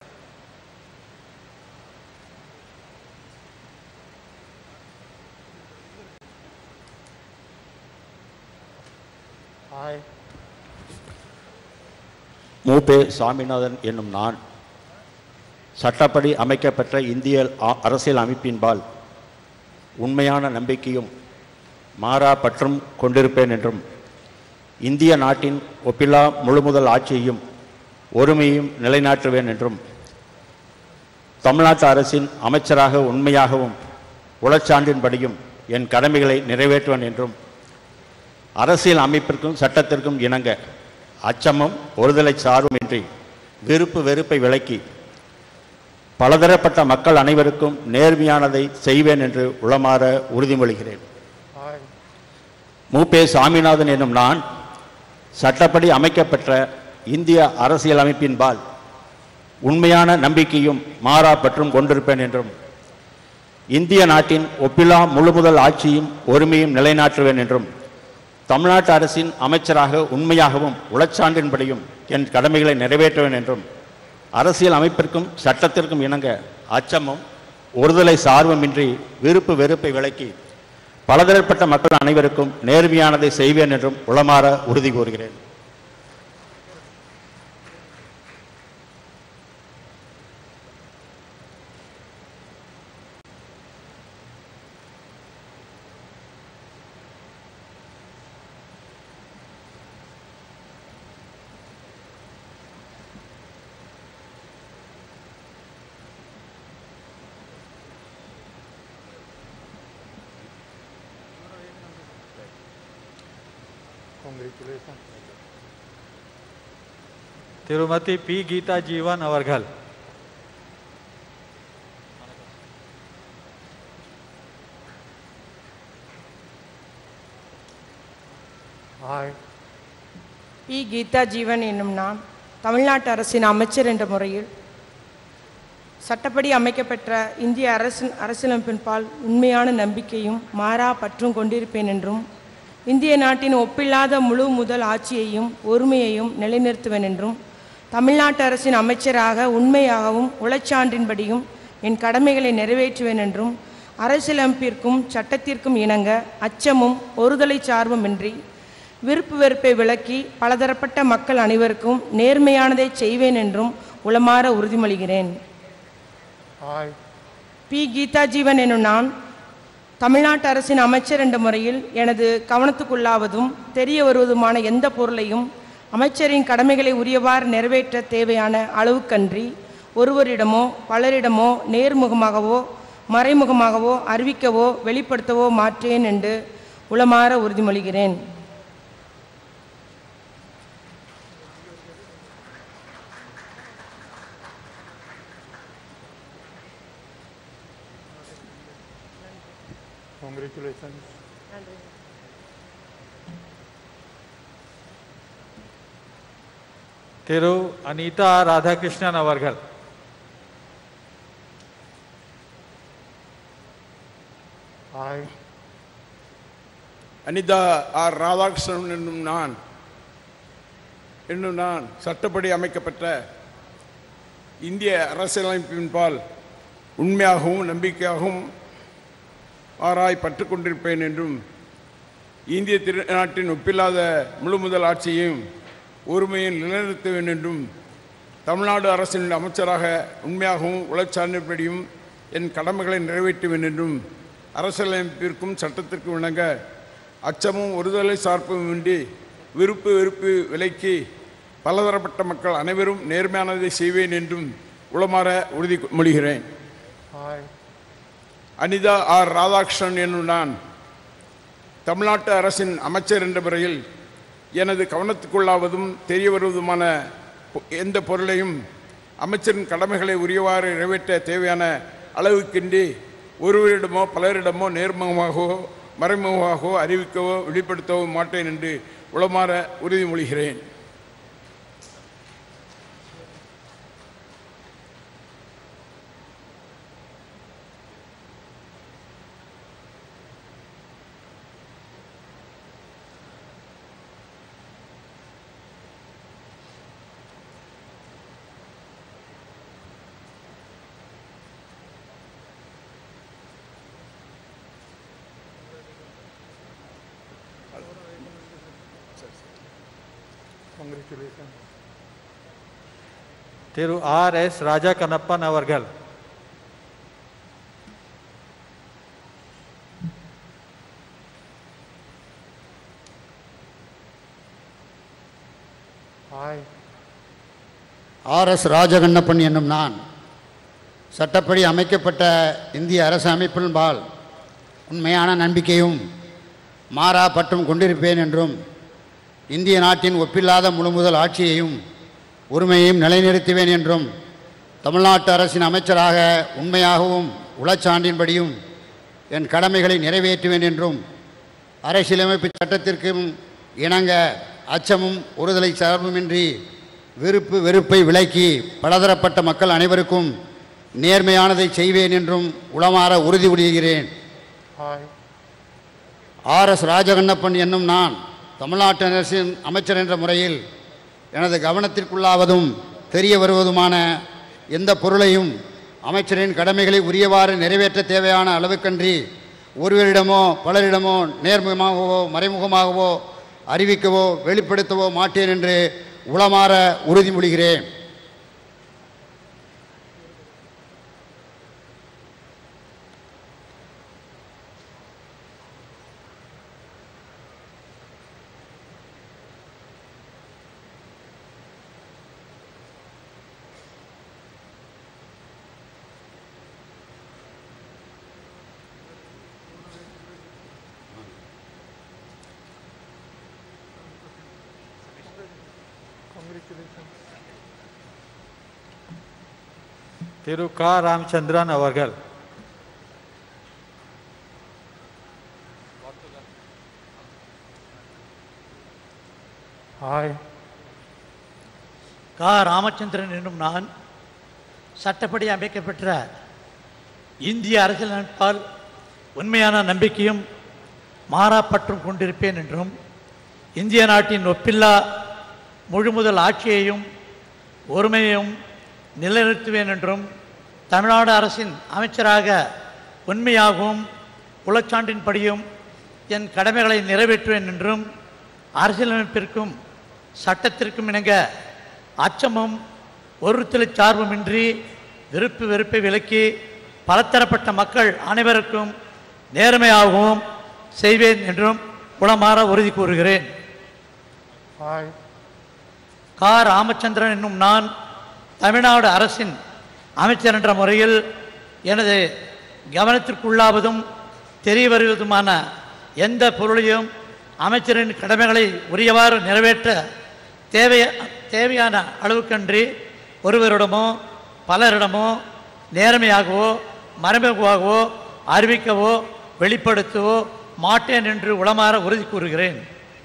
I, மூபே சாமிநாதன் என்னும் நான் சட்டப்படி அமைக்கப்பெற்ற இந்திய அ- அரசியல் அமைப்பின்பால் உண்மையான நம்பிக்கையும் மாறா பற்றும் கொண்டிருப்பேன் என்றும் இந்திய நாட்டின் ஒப்பில்லா முழுமுதல் ஆட்சியையும் ஒருமையையும் நிலைநாட்டுவேன் என்றும் தமிழ்நாட்டு அரசின் அமைச்சராக உண்மையாகவும் உளச்சான்றின்படியும் என் கடமைகளை நிறைவேற்றுவேன் என்றும் அரசியல் அமைப்பிற்கும் சட்டத்திற்கும் இணங்க அச்சமும் ஒருதலை சார்புமின்றி விருப்பு வெறுப்பை விலக்கி பலதரப்பட்ட மக்கள் அனைவருக்கும் நேர்மையானதை செய்வேன் என்று உளமாற உறுதிமொழிகிறேன் I, மூபே சாமிநாதன் என்னும் நான் சட்டப்படி அமைக்கப்பெற்ற இந்திய அரசியல் அமைப்பின்பால் உண்மையான நம்பிக்கையும் மாறா பற்றும் கொண்டிருப்பேன் என்றும் இந்திய நாட்டின் ஒப்பிலா முழுமுதல் ஆட்சியும் ஒருமையும் நிலைநாட்டுவேன் என்றும் தமிழ்நாட்டு அரசின் அமைச்சராக உண்மையாகவும் உளச்சான்றின்படியும் என் கடமைகளை நிறைவேற்றுவேன் என்றும் அரசியல் அமைப்பிற்கும் சட்டத்திற்கும் இணங்க அச்சமும் ஒருதலை சார்புமின்றி விருப்பு வெறுப்பை விலக்கி பலதரப்பட்ட மக்கள் அனைவருக்கும் நேர்மையானதை செய்வேன் என்றும் உளமாற உறுதி கூறுகிறேன் congratulations. திருமதி பி கீதா ஜீவன் அவர்கள் I, பி கீதா ஜீவன் என்னும் நான் தமிழ்நாட்டு அரசின் அமைச்சர் என்ற முறையில் சட்டப்படி அமைக்கப்பெற்ற இந்திய அரசின் அரசியலமைப்பின்பால் உண்மையான நம்பிக்கையும் மாறா பற்றும் கொண்டிருப்பேன் என்றும் இந்திய நாட்டின் ஒப்பில்லாத முழு முதல் ஆட்சியையும் ஒருமையையும் நிலைநிறுத்துவேன் என்றும் தமிழ்நாட்டு அரசின் அமைச்சராக உண்மையாகவும் உளச்சான்றின்படியும் என் கடமைகளை நிறைவேற்றுவேன் என்றும் அரசியலமைப்பிற்கும் சட்டத்திற்கும் இணங்க அச்சமும் ஒருதலை சார்புமின்றி விருப்பு வெறுப்பை விலக்கி பலதரப்பட்ட மக்கள் அனைவருக்கும் நேர்மையானதை செய்வேன் என்றும் உளமாற உறுதிமொழிகிறேன் I, பி கீதா ஜீவன் எனும் நான் தமிழ்நாட்டு அரசின் அமைச்சர் என்ற முறையில் எனது கவனத்துக்குள்ளாவதும் தெரிய வருவதுமான எந்த பொருளையும் அமைச்சரின் கடமைகளை உரியவாறு நிறைவேற்ற தேவையான அளவுக்கன்றி ஒருவரிடமோ பலரிடமோ நேர்முகமாகவோ மறைமுகமாகவோ அறிவிக்கவோ வெளிப்படுத்தவோ மாற்றேன் என்று உளமாற உறுதிமொழிகிறேன் Congratulations. திரு அனிதா ராதாகிருஷ்ணன் அவர்கள் I, அனிதா ஆர் ராதாகிருஷ்ணன் என்னும் நான் என்னும் நான் சட்டப்படி அமைக்கப்பட்ட இந்திய அரசியலமைப்பின்பால் உண்மையாகவும் நம்பிக்கையாகவும் ஆராய் பற்றுக் கொண்டிருப்பேன் என்றும் இந்திய திருநாட்டின் ஒப்பில்லாத முழு முதல் ஆட்சியையும் ஒருமையை நிலைநிறுத்துவேன் என்றும் தமிழ்நாடு அரசின் அமைச்சராக உண்மையாகவும் உளச்சார்ந்தபடியும் என் கடமைகளை நிறைவேற்றுவேன் என்றும் அரசியலமைப்பிற்கும் சட்டத்திற்கும் இணங்க அச்சமும் ஒருதலை சார்புமின்றி விருப்பு வெறுப்பு விலைக்கு பலதரப்பட்ட மக்கள் அனைவரும் நேர்மையானதை செய்வேன் என்றும் உளமாற உறுதிமொழிகிறேன் I, அனிதா ஆர் ராதாகிருஷ்ணன் என்னும் நான் தமிழ்நாட்டு அரசின் அமைச்சர் என்ற முறையில் எனது கவனத்துக்குள்ளாவதும் தெரிய வருவதுமான பொ- எந்த பொருளையும் அமைச்சரின் கடமைகளை உரியவாறு நிறைவேற்ற தேவையான அளவுக்கின்றி ஒருவரிடமோ பலரிடமோ நேர்முகமாகவோ மறைமுகமாகவோ அறிவிக்கவோ வெளிப்படுத்தவோ மாட்டேன் என்று உளமாற உறுதிமொழிகிறேன் congratulations. Thiru R S Raja Kannappan அவர்கள் I, ஆர் எஸ் ராஜகண்ணப்பன் என்னும் நான் சட்டப்படி அமைக்கப்பட்ட இந்திய அரசு அமைப்பின்பால் உண்மையான நம்பிக்கையும் மாறா பற்றும் கொண்டிருப்பேன் என்றும் இந்திய நாட்டின் ஒப்பில்லாத முழுமுதல் ஆட்சியையும் உரிமையையும் நிலைநிறுத்துவேன் என்றும் தமிழ்நாட்டு அரசின் அமைச்சராக உண்மையாகவும் உளச்சான்றின்படியும் என் கடமைகளை நிறைவேற்றுவேன் என்றும் அரசியலமைப்பு சட்டத்திற்கும் இணங்க அச்சமும் ஒருதலை சார்புமின்றி விருப்பு வெறுப்பை விலக்கி பலதரப்பட்ட மக்கள் அனைவருக்கும் நேர்மையானதை செய்வேன் என்றும் உளமாற உறுதி புரிகிறேன் I, ஆர் எஸ் ராஜகண்ணப்பன் என்னும் நான் தமிழ்நாட்டு அரசின் அமைச்சர் என்ற முறையில் எனது கவனத்திற்குள்ளாவதும் தெரிய வருவதுமான எந்த பொருளையும் அமைச்சரின் கடமைகளை உரியவாறு நிறைவேற்ற தேவையான அளவுக்கன்றி ஒருவரிடமோ பலரிடமோ நேர்முகமாகவோ மறைமுகமாகவோ அறிவிக்கவோ வெளிப்படுத்தவோ மாட்டேன் என்று உளமாற உறுதிமொழிகிறேன் congratulations. திரு க ராமச்சந்திரன் அவர்கள் I, கா ராமச்சந்திரன் என்னும் நான் சட்டப்படி அமைக்கப்பெற்ற இந்திய அரசியலமைப்பால் உண்மையான நம்பிக்கையும் மாறாப்பற்றும் கொண்டிருப்பேன் என்றும் இந்திய நாட்டின் ஒப்பில்லா முழுமுதல் ஆட்சியையும் ஒருமையையும் நிலைநிறுத்துவேன் என்றும் தமிழ்நாடு அரசின் அமைச்சராக உண்மையாகவும் உளச்சான்றின்படியும் என் கடமைகளை நிறைவேற்றுவேன் என்றும் அரசியலமைப்பிற்கும் சட்டத்திற்கும் இணங்க அச்சமும் ஒருத்தலை சார்புமின்றி விருப்பு வெறுப்பை விலக்கி பலதரப்பட்ட மக்கள் அனைவருக்கும் நேர்மையாகவும் செய்வேன் என்றும் உளமாற உறுதி கூறுகிறேன் I, கா ராமச்சந்திரன் என்னும் நான் தமிழ்நாடு அரசின் அமைச்சர் என்ற முறையில் எனது கவனத்திற்குள்ளாவதும் தெரிய வருவதுமான எந்த பொருளையும் அமைச்சரின் கடமைகளை உரியவாறு நிறைவேற்ற தேவைய தேவையான அளவுக்கன்றி ஒருவரிடமோ பலரிடமோ நேர்மையாகவோ மறைமுகமாகவோ அறிவிக்கவோ வெளிப்படுத்தவோ மாட்டேன் என்று உளமாற உறுதி கூறுகிறேன்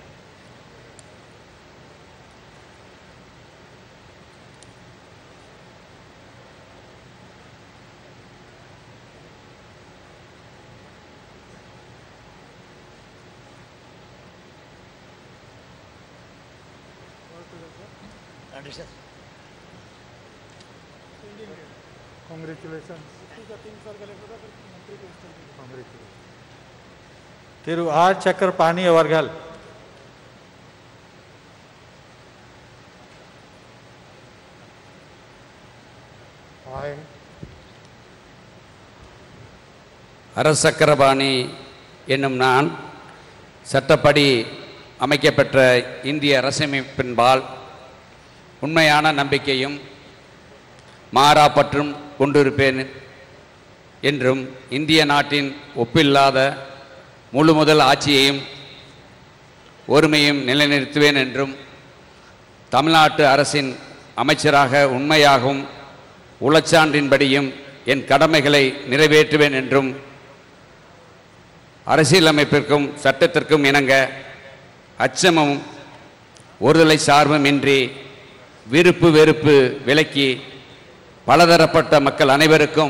நன்றி sir Congratulations. Thiru R Sakkarapani அவர்கள் I, அரசக்கரபாணி என்னும் நான் சட்டப்படி அமைக்கப்பெற்ற இந்திய அரசமைப்பின்பால் உண்மையான நம்பிக்கையும் மாறாப்பற்றும் கொண்டிருப்பேன் என்றும் இந்திய நாட்டின் ஒப்பில்லாத முழு முதல் ஆட்சியையும் ஒருமையும் நிலைநிறுத்துவேன் என்றும் தமிழ்நாட்டு அரசின் அமைச்சராக உண்மையாகவும் உளச்சான்றின்படியும் என் கடமைகளை நிறைவேற்றுவேன் என்றும் அரசியலமைப்பிற்கும் சட்டத்திற்கும் இணங்க அச்சமும் ஒருதலை சார்புமின்றி விருப்பு வெறுப்பு விலக்கி பலதரப்பட்ட மக்கள் அனைவருக்கும்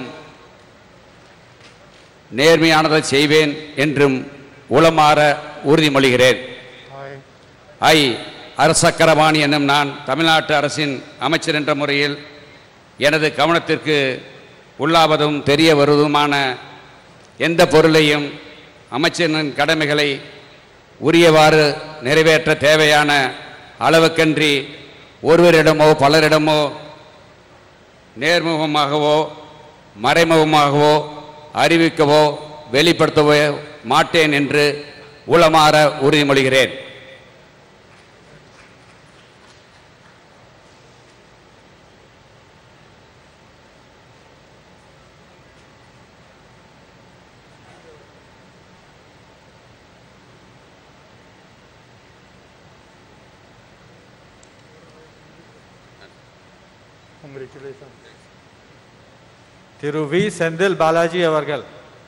நேர்மையானதை செய்வேன் என்றும் உளமாற உறுதிமொழிகிறேன் ஐ அரசக்கரபாணி என்னும் நான் தமிழ்நாட்டு அரசின் அமைச்சர் என்ற முறையில் எனது கவனத்திற்கு உள்ளாவதும் தெரிய வருவதுமான எந்த பொருளையும் அமைச்சரின் கடமைகளை உரியவாறு நிறைவேற்ற தேவையான அளவுக்கன்றி ஒருவரிடமோ பலரிடமோ நேர்முகமாகவோ மறைமுகமாகவோ அறிவிக்கவோ வெளிப்படுத்தவோ மாட்டேன் என்று உளமாற உறுதிமொழிகிறேன் congratulations. திரு வி செந்தில் பாலாஜி அவர்கள்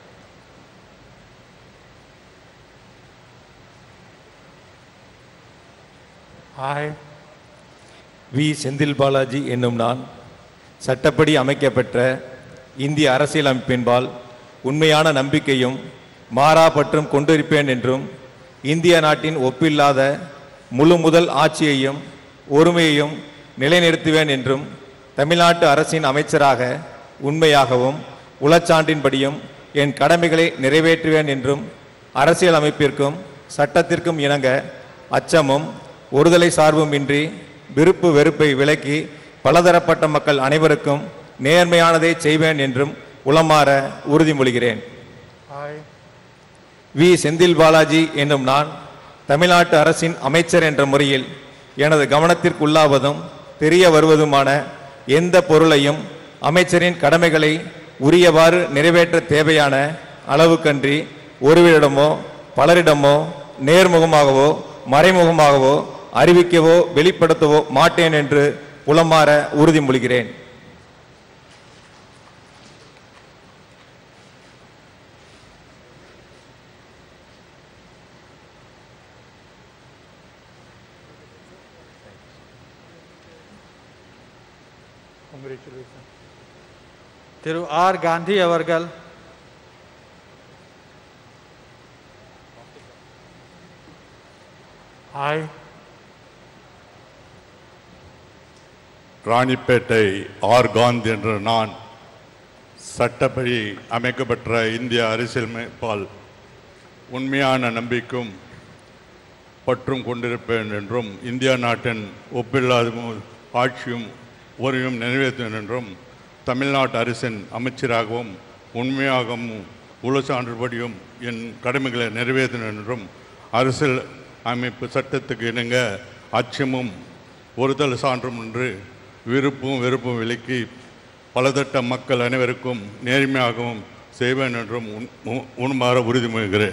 I, வி செந்தில் பாலாஜி என்னும் நான் சட்டப்படி அமைக்கப்பெற்ற இந்திய அரசியலமைப்பின்பால் உண்மையான நம்பிக்கையும் மாறா பற்றும் கொண்டிருப்பேன் என்றும் இந்திய நாட்டின் ஒப்பில்லாத முழு முதல் ஆட்சியையும் ஒருமையையும் நிலைநிறுத்துவேன் என்றும் தமிழ்நாட்டு அரசின் அமைச்சராக உண்மையாகவும் உளச்சான்றின்படியும் என் கடமைகளை நிறைவேற்றுவேன் என்றும் அரசியல் அமைப்பிற்கும் சட்டத்திற்கும் இணங்க அச்சமும் ஒருதலை சார்பும் இன்றி விருப்பு வெறுப்பை விலக்கி பலதரப்பட்ட மக்கள் அனைவருக்கும் நேர்மையானதை செய்வேன் என்றும் உளமாற உறுதிமொழிகிறேன் I, வி செந்தில் பாலாஜி என்னும் நான் தமிழ்நாட்டு அரசின் அமைச்சர் என்ற முறையில் எனது கவனத்திற்குள்ளாவதும் தெரிய வருவதுமான எந்த பொருளையும் அமைச்சரின் கடமைகளை உரியவாறு நிறைவேற்ற தேவையான அளவுக்கன்றி ஒருவரிடமோ பலரிடமோ நேர்முகமாகவோ மறைமுகமாகவோ அறிவிக்கவோ வெளிப்படுத்தவோ மாட்டேன் என்று புலமாற உறுதிமொழிகிறேன் congratulations. திரு ஆர் காந்தி அவர்கள் I, ராணிப்பேட்டை ஆர் காந்த் என்ற நான் சட்டப்படி அமைக்கப்பெற்ற இந்திய அரசியலமைப்பால் உண்மையான நம்பிக்கையும் பற்றும் கொண்டிருப்பேன் என்றும் இந்தியா நாட்டின் ஒப்பில்லாத மு- ஆட்சியும் உரையும் நிறைவேற்றுவேன் என்றும் தமிழ்நாட்டு அரசின் அமைச்சராகவும் உண்மையாகவும் உள்ள சான்றுபடியும் என் கடமைகளை நிறைவேற்றினேன் என்றும் அரசியல் அமைப்பு சட்டத்துக்கு இணங்க அச்சமும் ஒருதல் சான்றும் என்று விருப்பும் வெறுப்பும் விலக்கி பலதட்ட மக்கள் அனைவருக்கும் நேர்மையாகவும் செய்வேன் என்றும் உண்- உண்- உண்மாற உறுதிமொழிகிறேன்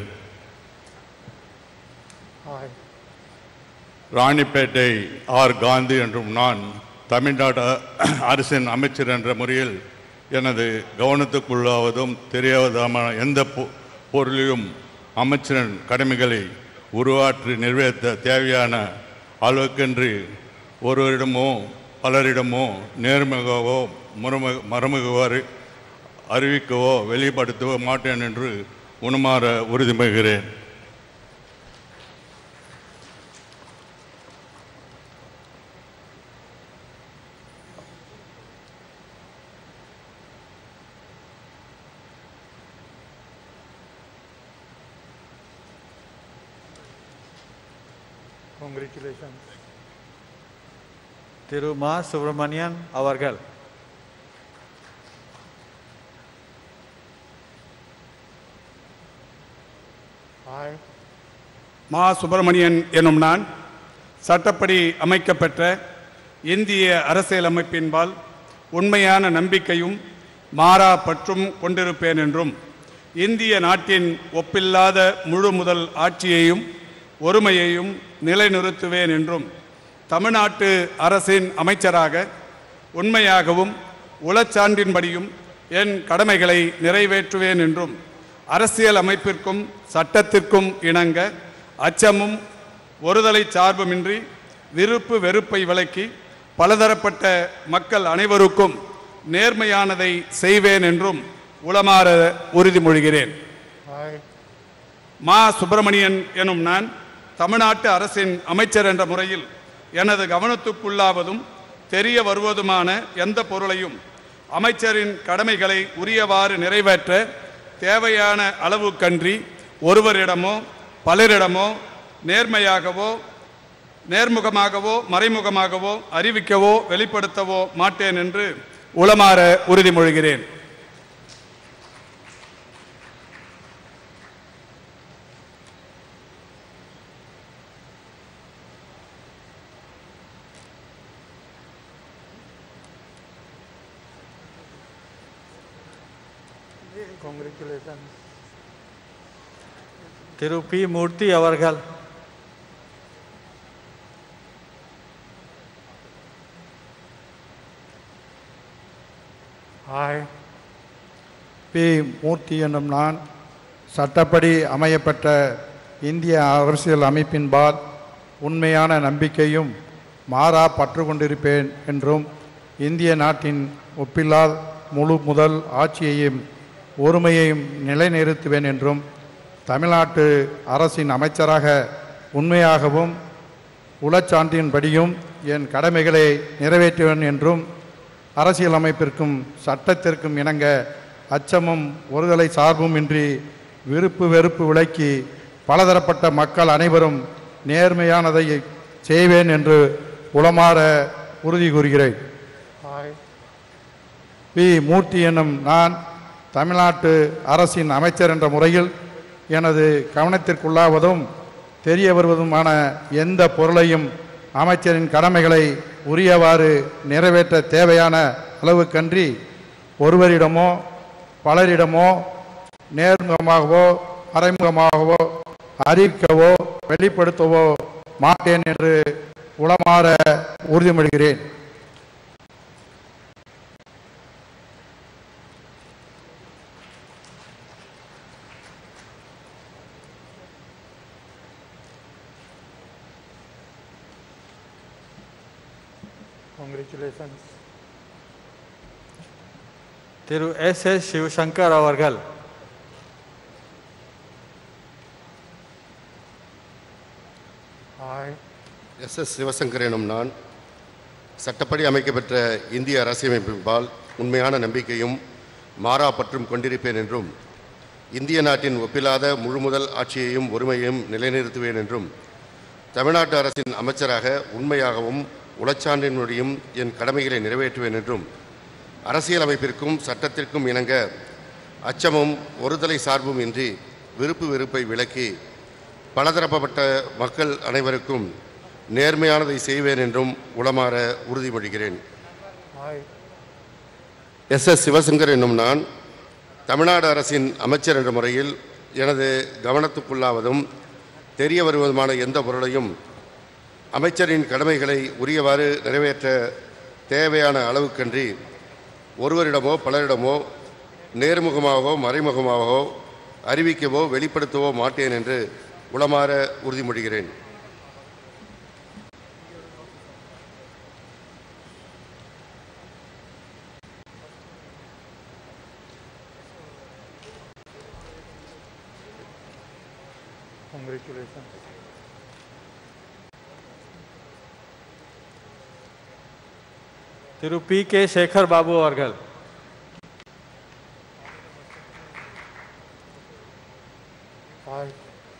I, ராணிப்பேட்டை ஆர் காந்தி என்றும் நான் தமிழ்நாடு அரசின் அமைச்சர் என்ற முறையில் எனது கவனத்துக்குள்ளாவதும் தெரியாதமான எந்த பொ- பொருளிலும் அமைச்சரின் கடமைகளை உருவாற்றி நிறைவேற்ற தேவையான அளவுக்கென்று ஒருவரிடமோ பலரிடமோ நேர்முகவோ மறுமுக மறுமுகவாறு அறிவிக்கவோ வெளிப்படுத்தவோ மாட்டேன் என்று உணமாற உறுதிமொழிகிறேன் Congratulations. திரு மா சுப்பிரமணியன் அவர்கள் I, மா சுப்பிரமணியன் எனும் நான் சட்டப்படி அமைக்கப்பெற்ற இந்திய அரசியலமைப்பின்பால் உண்மையான நம்பிக்கையும் மாறா பற்றும் கொண்டிருப்பேன் என்றும் இந்திய நாட்டின் ஒப்பில்லாத முழு முதல் ஆட்சியையும் ஒருமையையும் நிலைநிறுத்துவேன் என்றும் தமிழ்நாட்டு அரசின் அமைச்சராக உண்மையாகவும் உளச்சான்றின்படியும் என் கடமைகளை நிறைவேற்றுவேன் என்றும் அரசியல் அமைப்பிற்கும் சட்டத்திற்கும் இணங்க அச்சமும் ஒருதலை சார்புமின்றி விருப்பு வெறுப்பை விலக்கி பலதரப்பட்ட மக்கள் அனைவருக்கும் நேர்மையானதை செய்வேன் என்றும் உளமாற உறுதிமொழிகிறேன் I, மா சுப்பிரமணியன் எனும் நான் தமிழ்நாட்டு அரசின் அமைச்சர் என்ற முறையில் எனது கவனத்துக்குள்ளாவதும் தெரிய வருவதுமான எந்த பொருளையும் அமைச்சரின் கடமைகளை உரியவாறு நிறைவேற்ற தேவையான அளவுக்கன்றி ஒருவரிடமோ பலரிடமோ நேர்மையாகவோ நேர்முகமாகவோ மறைமுகமாகவோ அறிவிக்கவோ வெளிப்படுத்தவோ மாட்டேன் என்று உளமாற உறுதிமொழிகிறேன் congratulations. திரு பி மூர்த்தி அவர்கள் I, பி மூர்த்தி என்னும் நான் சட்டப்படி அமையப்பெற்ற இந்திய அரசியல் அமைப்பின்பால் உண்மையான நம்பிக்கையும் மாறா பற்று கொண்டிருப்பேன் என்றும் இந்திய நாட்டின் ஒப்பில்லா முழு முதல் ஆட்சியையும் ஒருமையையும் நிலைநிறுத்துவேன் என்றும் தமிழ்நாட்டு அரசின் அமைச்சராக உண்மையாகவும் உளச்சான்றின்படியும் என் கடமைகளை நிறைவேற்றுவேன் என்றும் அரசியலமைப்பிற்கும் சட்டத்திற்கும் இணங்க அச்சமும் ஒருதலை சார்பும் இன்றி விருப்பு வெறுப்பு விலக்கி பலதரப்பட்ட மக்கள் அனைவரும் நேர்மையானதை செய்வேன் என்று உளமாற உறுதி கூறுகிறேன் I, பி மூர்த்தி என்னும் நான் தமிழ்நாட்டு அரசின் அமைச்சர் என்ற முறையில் எனது கவனத்திற்குள்ளாவதும் தெரிய வருவதுமான எந்த பொருளையும் அமைச்சரின் கடமைகளை உரியவாறு நிறைவேற்ற தேவையான அளவுக்கன்றி ஒருவரிடமோ பலரிடமோ நேர்முகமாகவோ மறைமுகமாகவோ அறிவிக்கவோ வெளிப்படுத்தவோ மாட்டேன் என்று உளமாற உறுதிமொழிகிறேன் congratulations. Thiru S S Sivasankar அவர்கள் I, எஸ் எஸ் சிவசங்கர் எனும் நான் சட்டப்படி அமைக்கப்பெற்ற இந்திய அரசியலமைப்பின்பால் உண்மையான நம்பிக்கையும் மாறா பற்றும் கொண்டிருப்பேன் என்றும் இந்திய நாட்டின் ஒப்பில்லாத முழுமுதல் ஆட்சியையும் ஒருமையையும் நிலைநிறுத்துவேன் என்றும் தமிழ்நாட்டு அரசின் அமைச்சராக உண்மையாகவும் உளச்சான்றினுடையும் என் கடமைகளை நிறைவேற்றுவேன் என்றும் அரசியலமைப்பிற்கும் சட்டத்திற்கும் இணங்க அச்சமும் ஒருதலை சார்பும் இன்றி விருப்பு வெறுப்பை விலக்கி பலதரப்பட்ட மக்கள் அனைவருக்கும் நேர்மையானதை செய்வேன் என்றும் உளமாற உறுதிமொழிகிறேன் I, எஸ் எஸ் சிவசங்கர் என்னும் நான் தமிழ்நாடு அரசின் அமைச்சர் என்ற முறையில் எனது கவனத்துக்குள்ளாவதும் தெரிய வருவதுமான எந்த பொருளையும் அமைச்சரின் கடமைகளை உரியவாறு நிறைவேற்ற தேவையான அளவுக்கன்றி ஒருவரிடமோ பலரிடமோ நேர்முகமாகவோ மறைமுகமாகவோ அறிவிக்கவோ வெளிப்படுத்தவோ மாட்டேன் என்று உளமாற உறுதிமொழிகிறேன் Congratulations. Thiru P K Sekar Babu அவர்கள் Hi.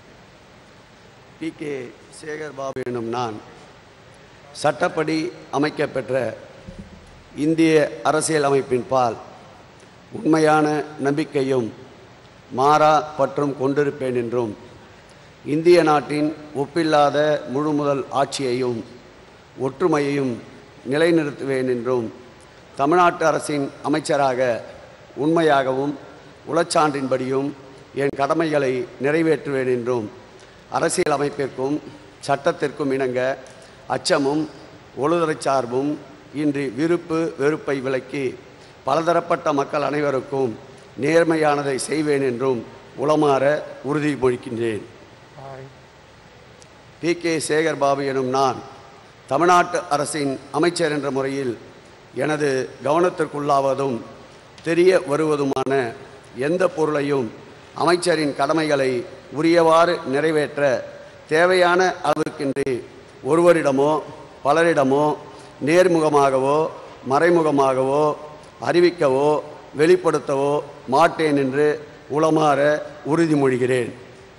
P K Sekar Babu எனும் நான் சட்டப்படி அமைக்கப்பெற்ற இந்திய அரசியல் அமைப்பின் பால் உண்மையான நம்பிக்கையும் மாறா பற்றும் கொண்டிருப்பேன் என்றும் இந்திய நாட்டின் ஒப்பில்லாத முழுமுதல் ஆட்சியையும் ஒற்றுமையையும் நிலைநிறுத்துவேன் என்றும் தமிழ்நாட்டு அரசின் அமைச்சராக உண்மையாகவும் உளச்சான்றின்படியும் என் கடமைகளை நிறைவேற்றுவேன் என்றும் அரசியல் அமைப்பிற்கும் சட்டத்திற்கும் இணங்க அச்சமும் ஒழுதலைச் சார்பும் இன்றி விருப்பு வெறுப்பை விலக்கி பலதரப்பட்ட மக்கள் அனைவருக்கும் நேர்மையானதை செய்வேன் என்றும் உளமாற உறுதிமொழிக்கின்றேன் Hi. P K Sekar Babu எனும் நான் தமிழ்நாட்டு அரசின் அமைச்சர் என்ற முறையில் எனது கவனத்திற்குள்ளாவதும் தெரிய வருவதுமான எந்த பொருளையும் அமைச்சரின் கடமைகளை உரியவாறு நிறைவேற்ற தேவையான அளவுக்கின்றி ஒருவரிடமோ பலரிடமோ நேர்முகமாகவோ மறைமுகமாகவோ அறிவிக்கவோ வெளிப்படுத்தவோ மாட்டேன் என்று உளமாற உறுதிமொழிகிறேன்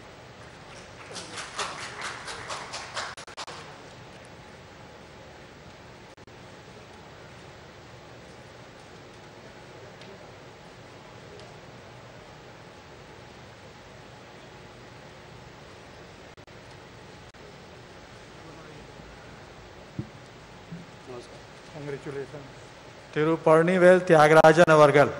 Congratulations. திரு பழனிவேல் தியாகராஜன் அவர்கள்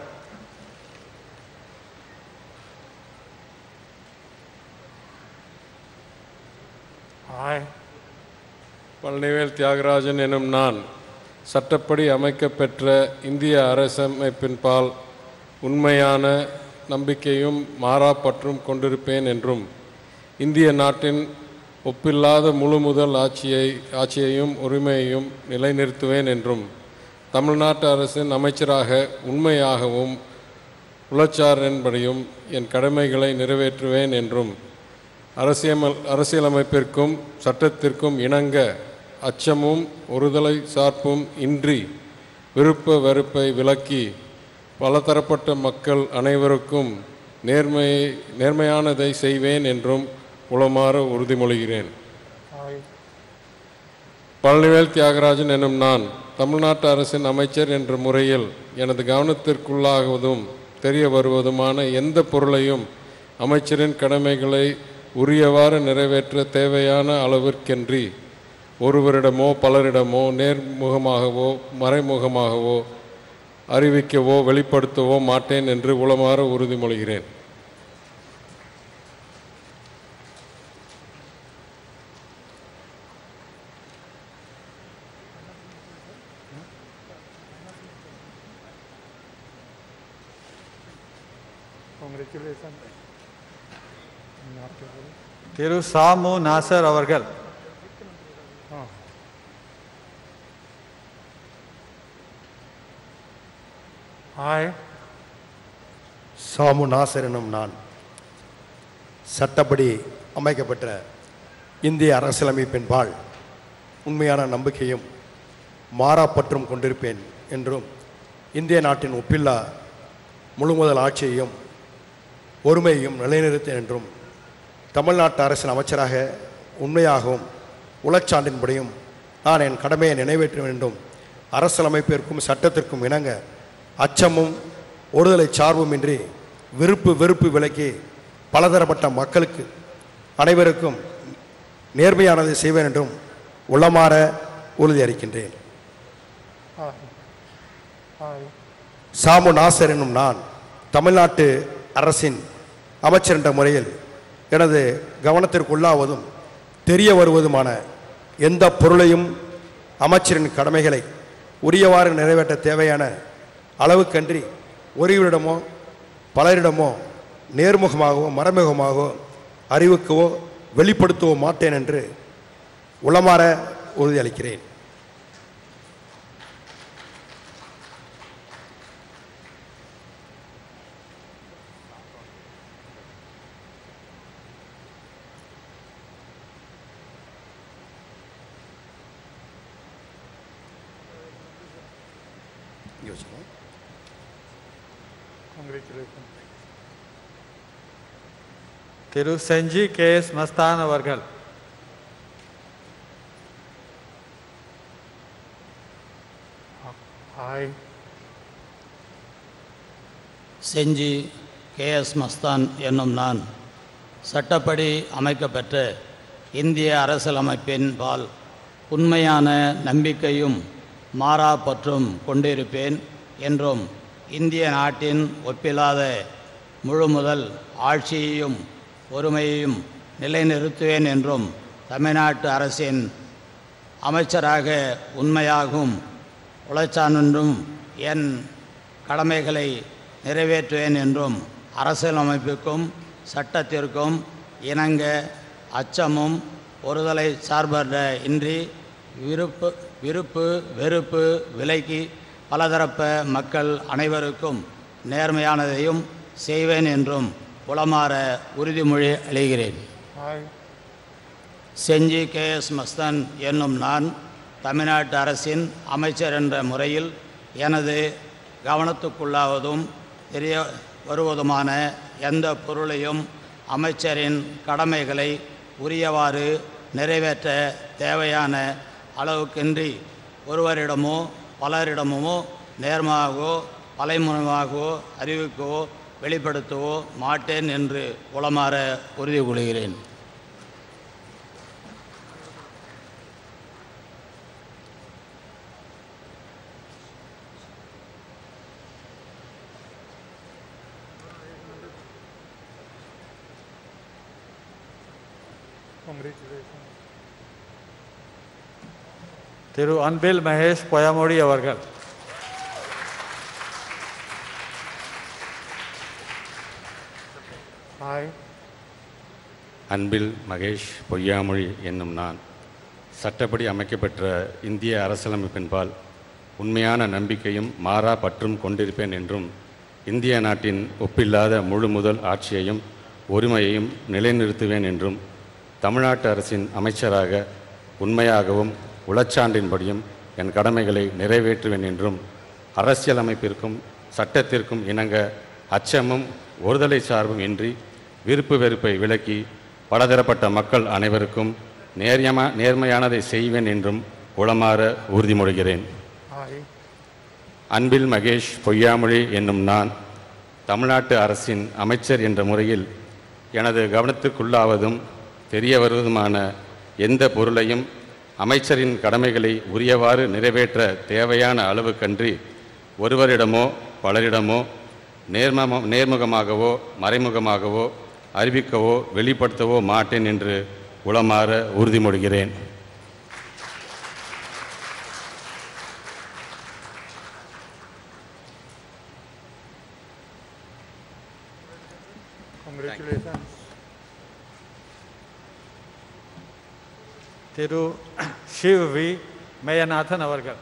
Hi. பழனிவேல் தியாகராஜன் எனும் நான் சட்டப்படி அமைக்கப்பெற்ற இந்திய அரசமைப்பின் பால் உண்மையான நம்பிக்கையும் மாறாப்பற்றும் கொண்டிருப்பேன் என்றும் இந்திய நாட்டின் ஒப்பில்லாத முழு முதல் ஆட்சியை ஆட்சியையும் உரிமையையும் நிலைநிறுத்துவேன் என்றும் தமிழ்நாட்டு அரசின் அமைச்சராக உண்மையாகவும் உளச்சாரின்படியும் என் கடமைகளை நிறைவேற்றுவேன் என்றும் அரசியமல் அரசியலமைப்பிற்கும் சட்டத்திற்கும் இணங்க அச்சமும் ஒருதலை சார்பும் இன்றி விருப்ப வெறுப்பை விலக்கி பலதரப்பட்ட மக்கள் அனைவருக்கும் நேர்மையை நேர்மையானதை செய்வேன் என்றும் உளமாற உறுதிமொழிகிறேன் Hi. பழனிவேல் தியாகராஜன் எனும் நான் தமிழ்நாட்டு அரசின் அமைச்சர் என்ற முறையில் எனது கவனத்திற்குள்ளாகுவதும் தெரிய வருவதுமான எந்த பொருளையும் அமைச்சரின் கடமைகளை உரியவாறு நிறைவேற்ற தேவையான அளவிற்கென்றி ஒருவரிடமோ பலரிடமோ நேர்முகமாகவோ மறைமுகமாகவோ அறிவிக்கவோ வெளிப்படுத்தவோ மாட்டேன் என்று உளமாற உறுதிமொழிகிறேன் Congratulations. आपके बोलो। திரு சாமு நாசர் அவர்கள் हाँ. Hi. சாமு நாசர் எனும் நான் சட்டப்படி அமைக்கப்பட்ட இந்திய அரசியலமைப்பின் பால் உண்மையான நம்பிக்கையும் மாறாப்பற்றும் கொண்டிருப்பேன் என்றும் இந்திய நாட்டின் ஒப்பில்லா முழுமுதல் ஆட்சியையும் ஒருமையையும் நிலைநிறுத்தேன் என்றும் தமிழ்நாட்டு அரசின் அமைச்சராக உண்மையாகவும் உளச்சான்றின்படியும் நான் என் கடமையை நிறைவேற்ற வேண்டும் அரசியலமைப்பிற்கும் சட்டத்திற்கும் இணங்க அச்சமும் ஒருதலை சார்புமின்றி விருப்பு வெறுப்பு விலக்கி பலதரப்பட்ட மக்களுக்கு அனைவருக்கும் நேர்மையானதை செய்வேன் என்றும் உள்ளமாற உறுதி அளிக்கின்றேன் Hi. Hi. சாமு நாசர் என்னும் நான் தமிழ்நாட்டு அரசின் அமைச்சர் என்ற முறையில் எனது கவனத்திற்குள்ளாவதும் தெரிய வருவதுமான எந்த பொருளையும் அமைச்சரின் கடமைகளை உரியவாறு நிறைவேற்ற தேவையான அளவுக்கன்றி ஒருவரிடமோ பலரிடமோ நேர்முகமாகவோ மறைமுகமாகவோ அறிவிக்கவோ வெளிப்படுத்தவோ மாட்டேன் என்று உளமாற உறுதியளிக்கிறேன் இங்க வச்சுக்கோ. Congratulations. Thiru Gingee K S Masthan அவர்கள் Hi. செஞ்சி கேஎஸ் மஸ்தான் என்னும் நான் சட்டப்படி அமைக்கப்பெற்ற இந்திய அரசியலமைப்பின் பால் உண்மையான நம்பிக்கையும் மாறா பற்றும் கொண்டிருப்பேன் என்றும் இந்திய நாட்டின் ஒப்பில்லாத முழுமுதல் ஆட்சியையும் ஒருமையையும் நிலைநிறுத்துவேன் என்றும் தமிழ்நாட்டு அரசின் அமைச்சராக உண்மையாகும் உழைச்சானென்றும் என் கடமைகளை நிறைவேற்றுவேன் என்றும் அரசியலமைப்புக்கும் சட்டத்திற்கும் இணங்க அச்சமும் ஒருதலை சார்பற்ற இன்றி விருப்பு விருப்பு வெறுப்பு விலைக்கு பலதரப்ப மக்கள் அனைவருக்கும் நேர்மையானதையும் செய்வேன் என்றும் உளமாற உறுதிமொழி அளிக்கிறேன் Hi. Gingee K S Masthan என்னும் நான் தமிழ்நாட்டு அரசின் அமைச்சர் என்ற முறையில் எனது கவனத்துக்குள்ளாவதும் தெரிய வருவதுமான எந்த பொருளையும் அமைச்சரின் கடமைகளை உரியவாறு நிறைவேற்ற தேவையான அளவுக்கின்றி ஒருவரிடமோ பலரிடமோ நேர்மாகவோ பலைமுகமாகவோ அறிவிக்கவோ வெளிப்படுத்தவோ மாட்டேன் என்று உளமாற உறுதி கொள்கிறேன் Congratulations. திரு அன்பில் மகேஷ் பொயமொழி அவர்கள் Hi. அன்பில் மகேஷ் பொய்யாமொழி என்னும் நான் சட்டப்படி அமைக்கப்பெற்ற இந்திய அரசியலமைப்பின்பால் உண்மையான நம்பிக்கையும் மாறா பற்றும் கொண்டிருப்பேன் என்றும் இந்திய நாட்டின் ஒப்பில்லாத முழு முதல் ஆட்சியையும் ஒருமையையும் நிலைநிறுத்துவேன் என்றும் தமிழ்நாட்டு அரசின் அமைச்சராக உண்மையாகவும் உளச்சான்றின்படியும் என் கடமைகளை நிறைவேற்றுவேன் என்றும் அரசியலமைப்பிற்கும் சட்டத்திற்கும் இணங்க அச்சமும் ஒருதலை சார்பும் இன்றி விருப்பு வெறுப்பை விலக்கி பலதரப்பட்ட மக்கள் அனைவருக்கும் நேர்யமா நேர்மையானதை செய்வேன் என்றும் உளமாற உறுதிமொழிகிறேன் Hi. அன்பில் மகேஷ் பொய்யாமொழி என்னும் நான் தமிழ்நாட்டு அரசின் அமைச்சர் என்ற முறையில் எனது கவனத்திற்குள்ளாவதும் தெரிய வருவதுமான எந்த பொருளையும் அமைச்சரின் கடமைகளை உரியவாறு நிறைவேற்ற தேவையான அளவுக்கன்றி ஒருவரிடமோ பலரிடமோ நேர்ம நேர்முகமாகவோ மறைமுகமாகவோ அறிவிக்கவோ வெளிப்படுத்தவோ மாட்டேன் என்று உளமாற உறுதிமொழிகிறேன் Congratulations. திரு ஷிவ் வி மேயநாதன் அவர்கள்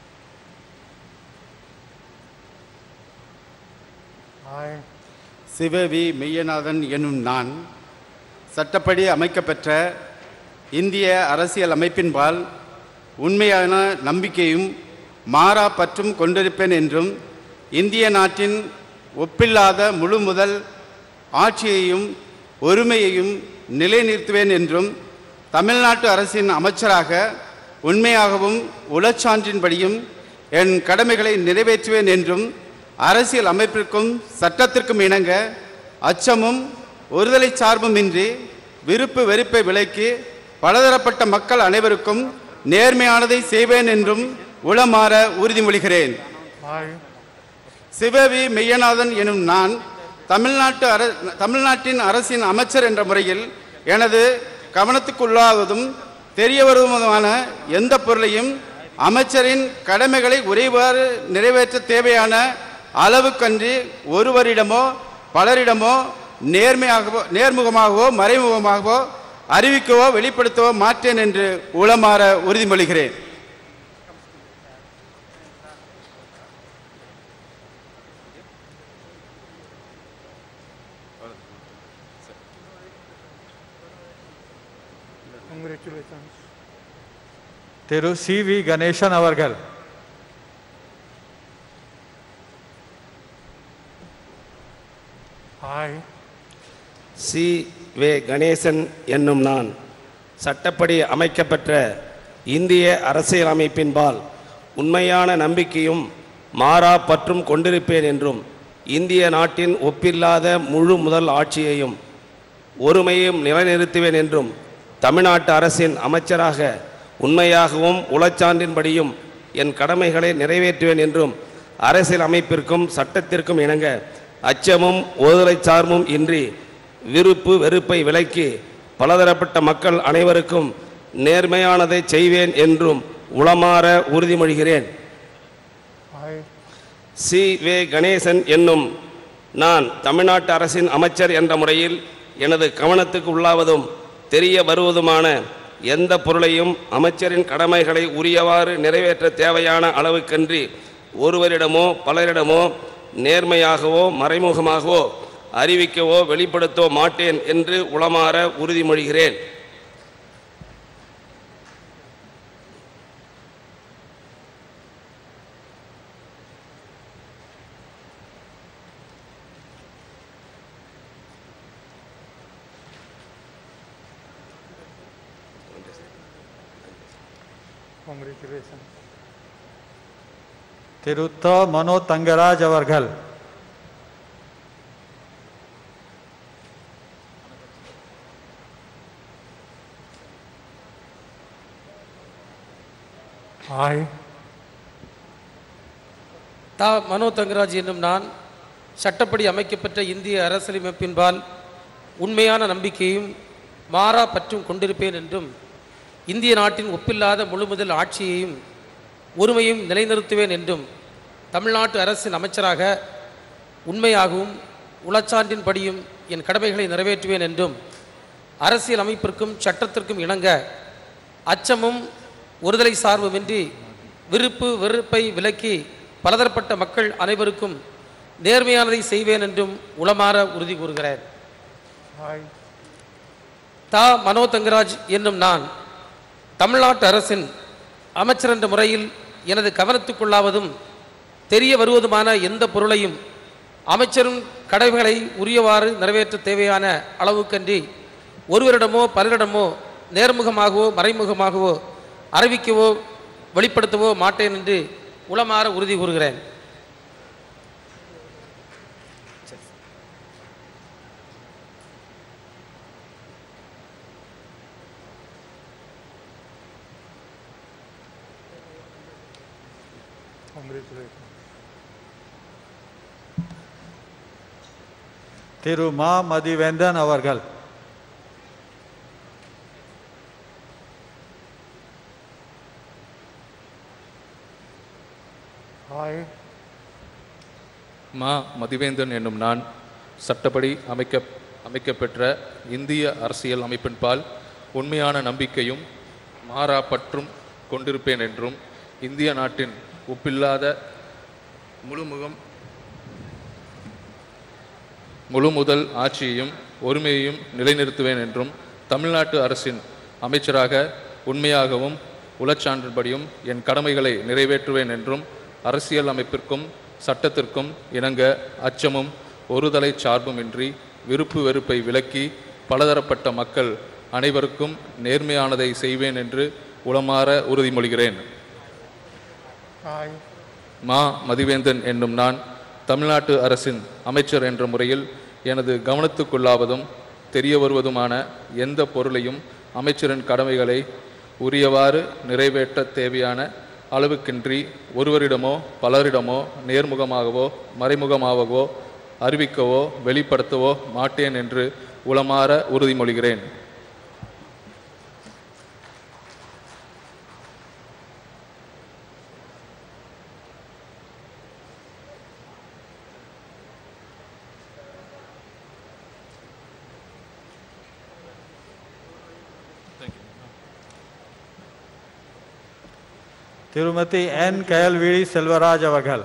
Hi. சிவவி மெய்யநாதன் என்னும் நான் சட்டப்படி அமைக்கப்பெற்ற இந்திய அரசியல் அமைப்பின்பால் உண்மையான நம்பிக்கையும் மாறா பற்றும் கொண்டிருப்பேன் என்றும் இந்திய நாட்டின் ஒப்பில்லாத முழு முதல் ஆட்சியையும் ஒருமையையும் நிலைநிறுத்துவேன் என்றும் தமிழ்நாட்டு அரசின் அமைச்சராக உண்மையாகவும் உளச்சான்றின்படியும் என் கடமைகளை நிறைவேற்றுவேன் என்றும் அரசியல் அமைப்பிற்கும் சட்டத்திற்கும் இணங்க அச்சமும் ஒருதலை சார்புமின்றி விருப்பு வெறுப்பை விலக்கி பலதரப்பட்ட மக்கள் அனைவருக்கும் நேர்மையானதை செய்வேன் என்றும் உளமாற உறுதிமொழிகிறேன் Hi. சிவவி மெய்யநாதன் எனும் நான் தமிழ்நாட்டு அர தமிழ்நாட்டின் அரசின் அமைச்சர் என்ற முறையில் எனது கவனத்துக்குள்ளாவதும் தெரிய வருவதுமான எந்த பொருளையும் அமைச்சரின் கடமைகளை உரைவாறு நிறைவேற்ற தேவையான அளவுக்கன்றி ஒருவரிடமோ பலரிடமோ நேர்மையாகவோ நேர்முகமாகவோ மறைமுகமாகவோ அறிவிக்கவோ வெளிப்படுத்தவோ மாட்டேன் என்று உளமாற உறுதிமொழிகிறேன் Congratulations. Thiru C.V. Ganeshan Avargal. Hi. C V Ganesan என்னும் நான் சட்டப்படி அமைக்கப்பெற்ற இந்திய அரசியலமைப்பின்பால் உண்மையான நம்பிக்கையும் மாறா பற்றும் கொண்டிருப்பேன் என்றும் இந்திய நாட்டின் ஒப்பில்லாத முழு முதல் ஆட்சியையும் ஒருமையும் நிலைநிறுத்துவேன் என்றும் தமிழ்நாட்டு அரசின் அமைச்சராக உண்மையாகவும் உளச்சான்றின்படியும் என் கடமைகளை நிறைவேற்றுவேன் என்றும் அரசியல் அமைப்பிற்கும் சட்டத்திற்கும் இணங்க அச்சமும் ஒருதலை சார்பும் இன்றி விருப்பு வெறுப்பை விலக்கி பலதரப்பட்ட மக்கள் அனைவருக்கும் நேர்மையானதை செய்வேன் என்றும் உளமாற உறுதிமொழிகிறேன் Hi. சி வே கணேசன் என்னும் நான் தமிழ்நாட்டு அரசின் அமைச்சர் என்ற முறையில் எனது கவனத்துக்கு உள்ளாவதும் தெரிய வருவதுமான எந்த பொருளையும் அமைச்சரின் கடமைகளை உரியவாறு நிறைவேற்ற தேவையான அளவுக்கன்றி ஒருவரிடமோ பலரிடமோ நேர்மையாகவோ மறைமுகமாகவோ அறிவிக்கவோ வெளிப்படுத்தவோ மாட்டேன் என்று உளமாற உறுதிமொழிகிறேன் Congratulations. Thiru Tha Mano Tangaraj Avargal. Hi. தா மனோ தங்கராஜ் என்னும் நான் சட்டப்படி அமைக்கப்பட்ட இந்திய அரசியலமைப்பின்பால் உண்மையான நம்பிக்கையும் மாறா பற்றும் கொண்டிருப்பேன் என்றும் இந்திய நாட்டின் ஒப்பில்லாத முழுமுதல் ஆட்சியையும் ஒருமையும் நிலைநிறுத்துவேன் என்றும் தமிழ்நாட்டு அரசின் அமைச்சராக உண்மையாகவும் உளச்சான்றின்படியும் என் கடமைகளை நிறைவேற்றுவேன் என்றும் அரசியல் அமைப்பிற்கும் சட்டத்திற்கும் இணங்க அச்சமும் ஒருதலை சார்புமின்றி விருப்பு வெறுப்பை விலக்கி பலதரப்பட்ட மக்கள் அனைவருக்கும் நேர்மையானதை செய்வேன் என்றும் உளமாற உறுதி கூறுகிறேன் Hi. தா மனோ தங்கராஜ் என்னும் நான் தமிழ்நாட்டு அரசின் அமைச்சர் என்ற முறையில் எனது கவனத்துக்குள்ளாவதும் தெரிய வருவதுமான எந்த பொருளையும் அமைச்சரும் கடமைகளை உரியவாறு நிறைவேற்ற தேவையான அளவுக்கன்றி ஒருவரிடமோ பலரிடமோ நேர்முகமாகவோ மறைமுகமாகவோ அறிவிக்கவோ வெளிப்படுத்தவோ மாட்டேன் என்று உளமாற உறுதி கூறுகிறேன் Congratulations. Thiru Ma Madhivendan Avargal. Hi. மா மதிவேந்தன் என்னும் நான் சட்டப்படி அமைக்க அமைக்கப்பெற்ற இந்திய அரசியல் அமைப்பின்பால் உண்மையான நம்பிக்கையும் மாறா பற்றும் கொண்டிருப்பேன் என்றும் இந்திய நாட்டின் ஒப்பில்லாத முழுமுகம் முழு முதல் ஆட்சியையும் ஒருமையையும் நிலைநிறுத்துவேன் என்றும் தமிழ்நாட்டு அரசின் அமைச்சராக உண்மையாகவும் உளச்சான்றின்படியும் என் கடமைகளை நிறைவேற்றுவேன் என்றும் அரசியல் அமைப்பிற்கும் சட்டத்திற்கும் இணங்க அச்சமும் ஒருதலை சார்புமின்றி விருப்பு வெறுப்பை விலக்கி பலதரப்பட்ட மக்கள் அனைவருக்கும் நேர்மையானதை செய்வேன் என்று உளமாற உறுதிமொழிகிறேன் Hi. மா மதிவேந்தன் என்னும் நான் தமிழ்நாட்டு அரசின் அமைச்சர் என்ற முறையில் எனது கவனத்துக்குள்ளாவதும் தெரிய வருவதுமான எந்த பொருளையும் அமைச்சரின் கடமைகளை உரியவாறு நிறைவேற்ற தேவையான அளவுக்கின்றி ஒருவரிடமோ பலரிடமோ நேர்முகமாகவோ மறைமுகமாகவோ அறிவிக்கவோ வெளிப்படுத்தவோ மாட்டேன் என்று உளமாற உறுதிமொழிகிறேன் Tirumati N. Kayalvidi Selvaraj Avagal.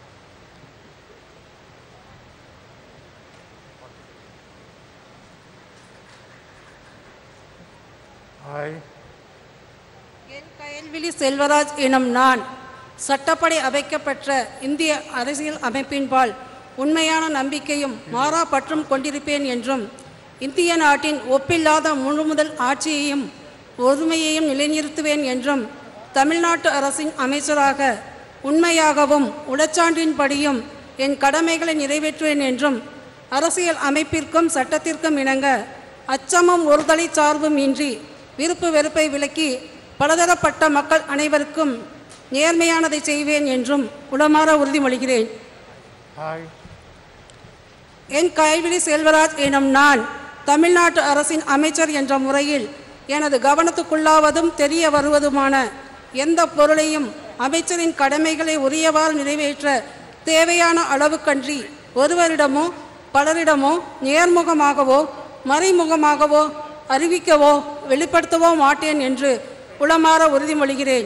I, Kayalvizhi Selvaraj எனும் நான் சட்டப்படி அமைக்கப்பெற்ற இந்திய அரசியல் அமைப்பின்பால் உண்மையான நம்பிக்கையும் மாறா பற்றும் கொண்டிருப்பேன் என்றும் இந்திய நாட்டின் ஒப்பில்லாத முழுமுதல் ஆட்சியையும் ஒருமையையும் நிலைநிறுத்துவேன் என்றும் தமிழ்நாட்டு அரசின் அமைச்சராக உண்மையாகவும் உடச்சான்றின்படியும் என் கடமைகளை நிறைவேற்றுவேன் என்றும் அரசியல் அமைப்பிற்கும் சட்டத்திற்கும் இணங்க அச்சமும் ஒருதலை சார்பும் இன்றி விருப்பு வெறுப்பை விலக்கி பலதரப்பட்ட மக்கள் அனைவருக்கும் நேர்மையானதை செய்வேன் என்றும் உளமாற உறுதிமொழிகிறேன் I, என் கைவிழி செல்வராஜ் எனும் நான் தமிழ்நாட்டு அரசின் அமைச்சர் என்ற முறையில் எனது கவனத்துக்குள்ளாவதும் தெரிய வருவதுமான எந்த பொருளையும் அமைச்சரின் கடமைகளை உரியவாறு நிறைவேற்ற தேவையான அளவுக்கன்றி ஒருவரிடமோ பலரிடமோ நேர்முகமாகவோ மறைமுகமாகவோ அறிவிக்கவோ வெளிப்படுத்தவோ மாட்டேன் என்று உளமாற உறுதிமொழிகிறேன்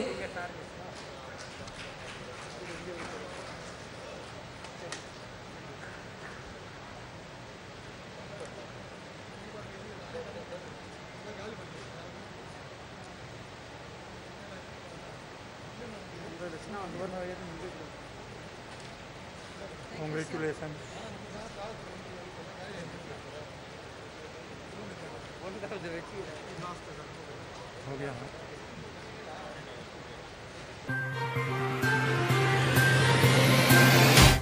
congratulations. हो गया हाँ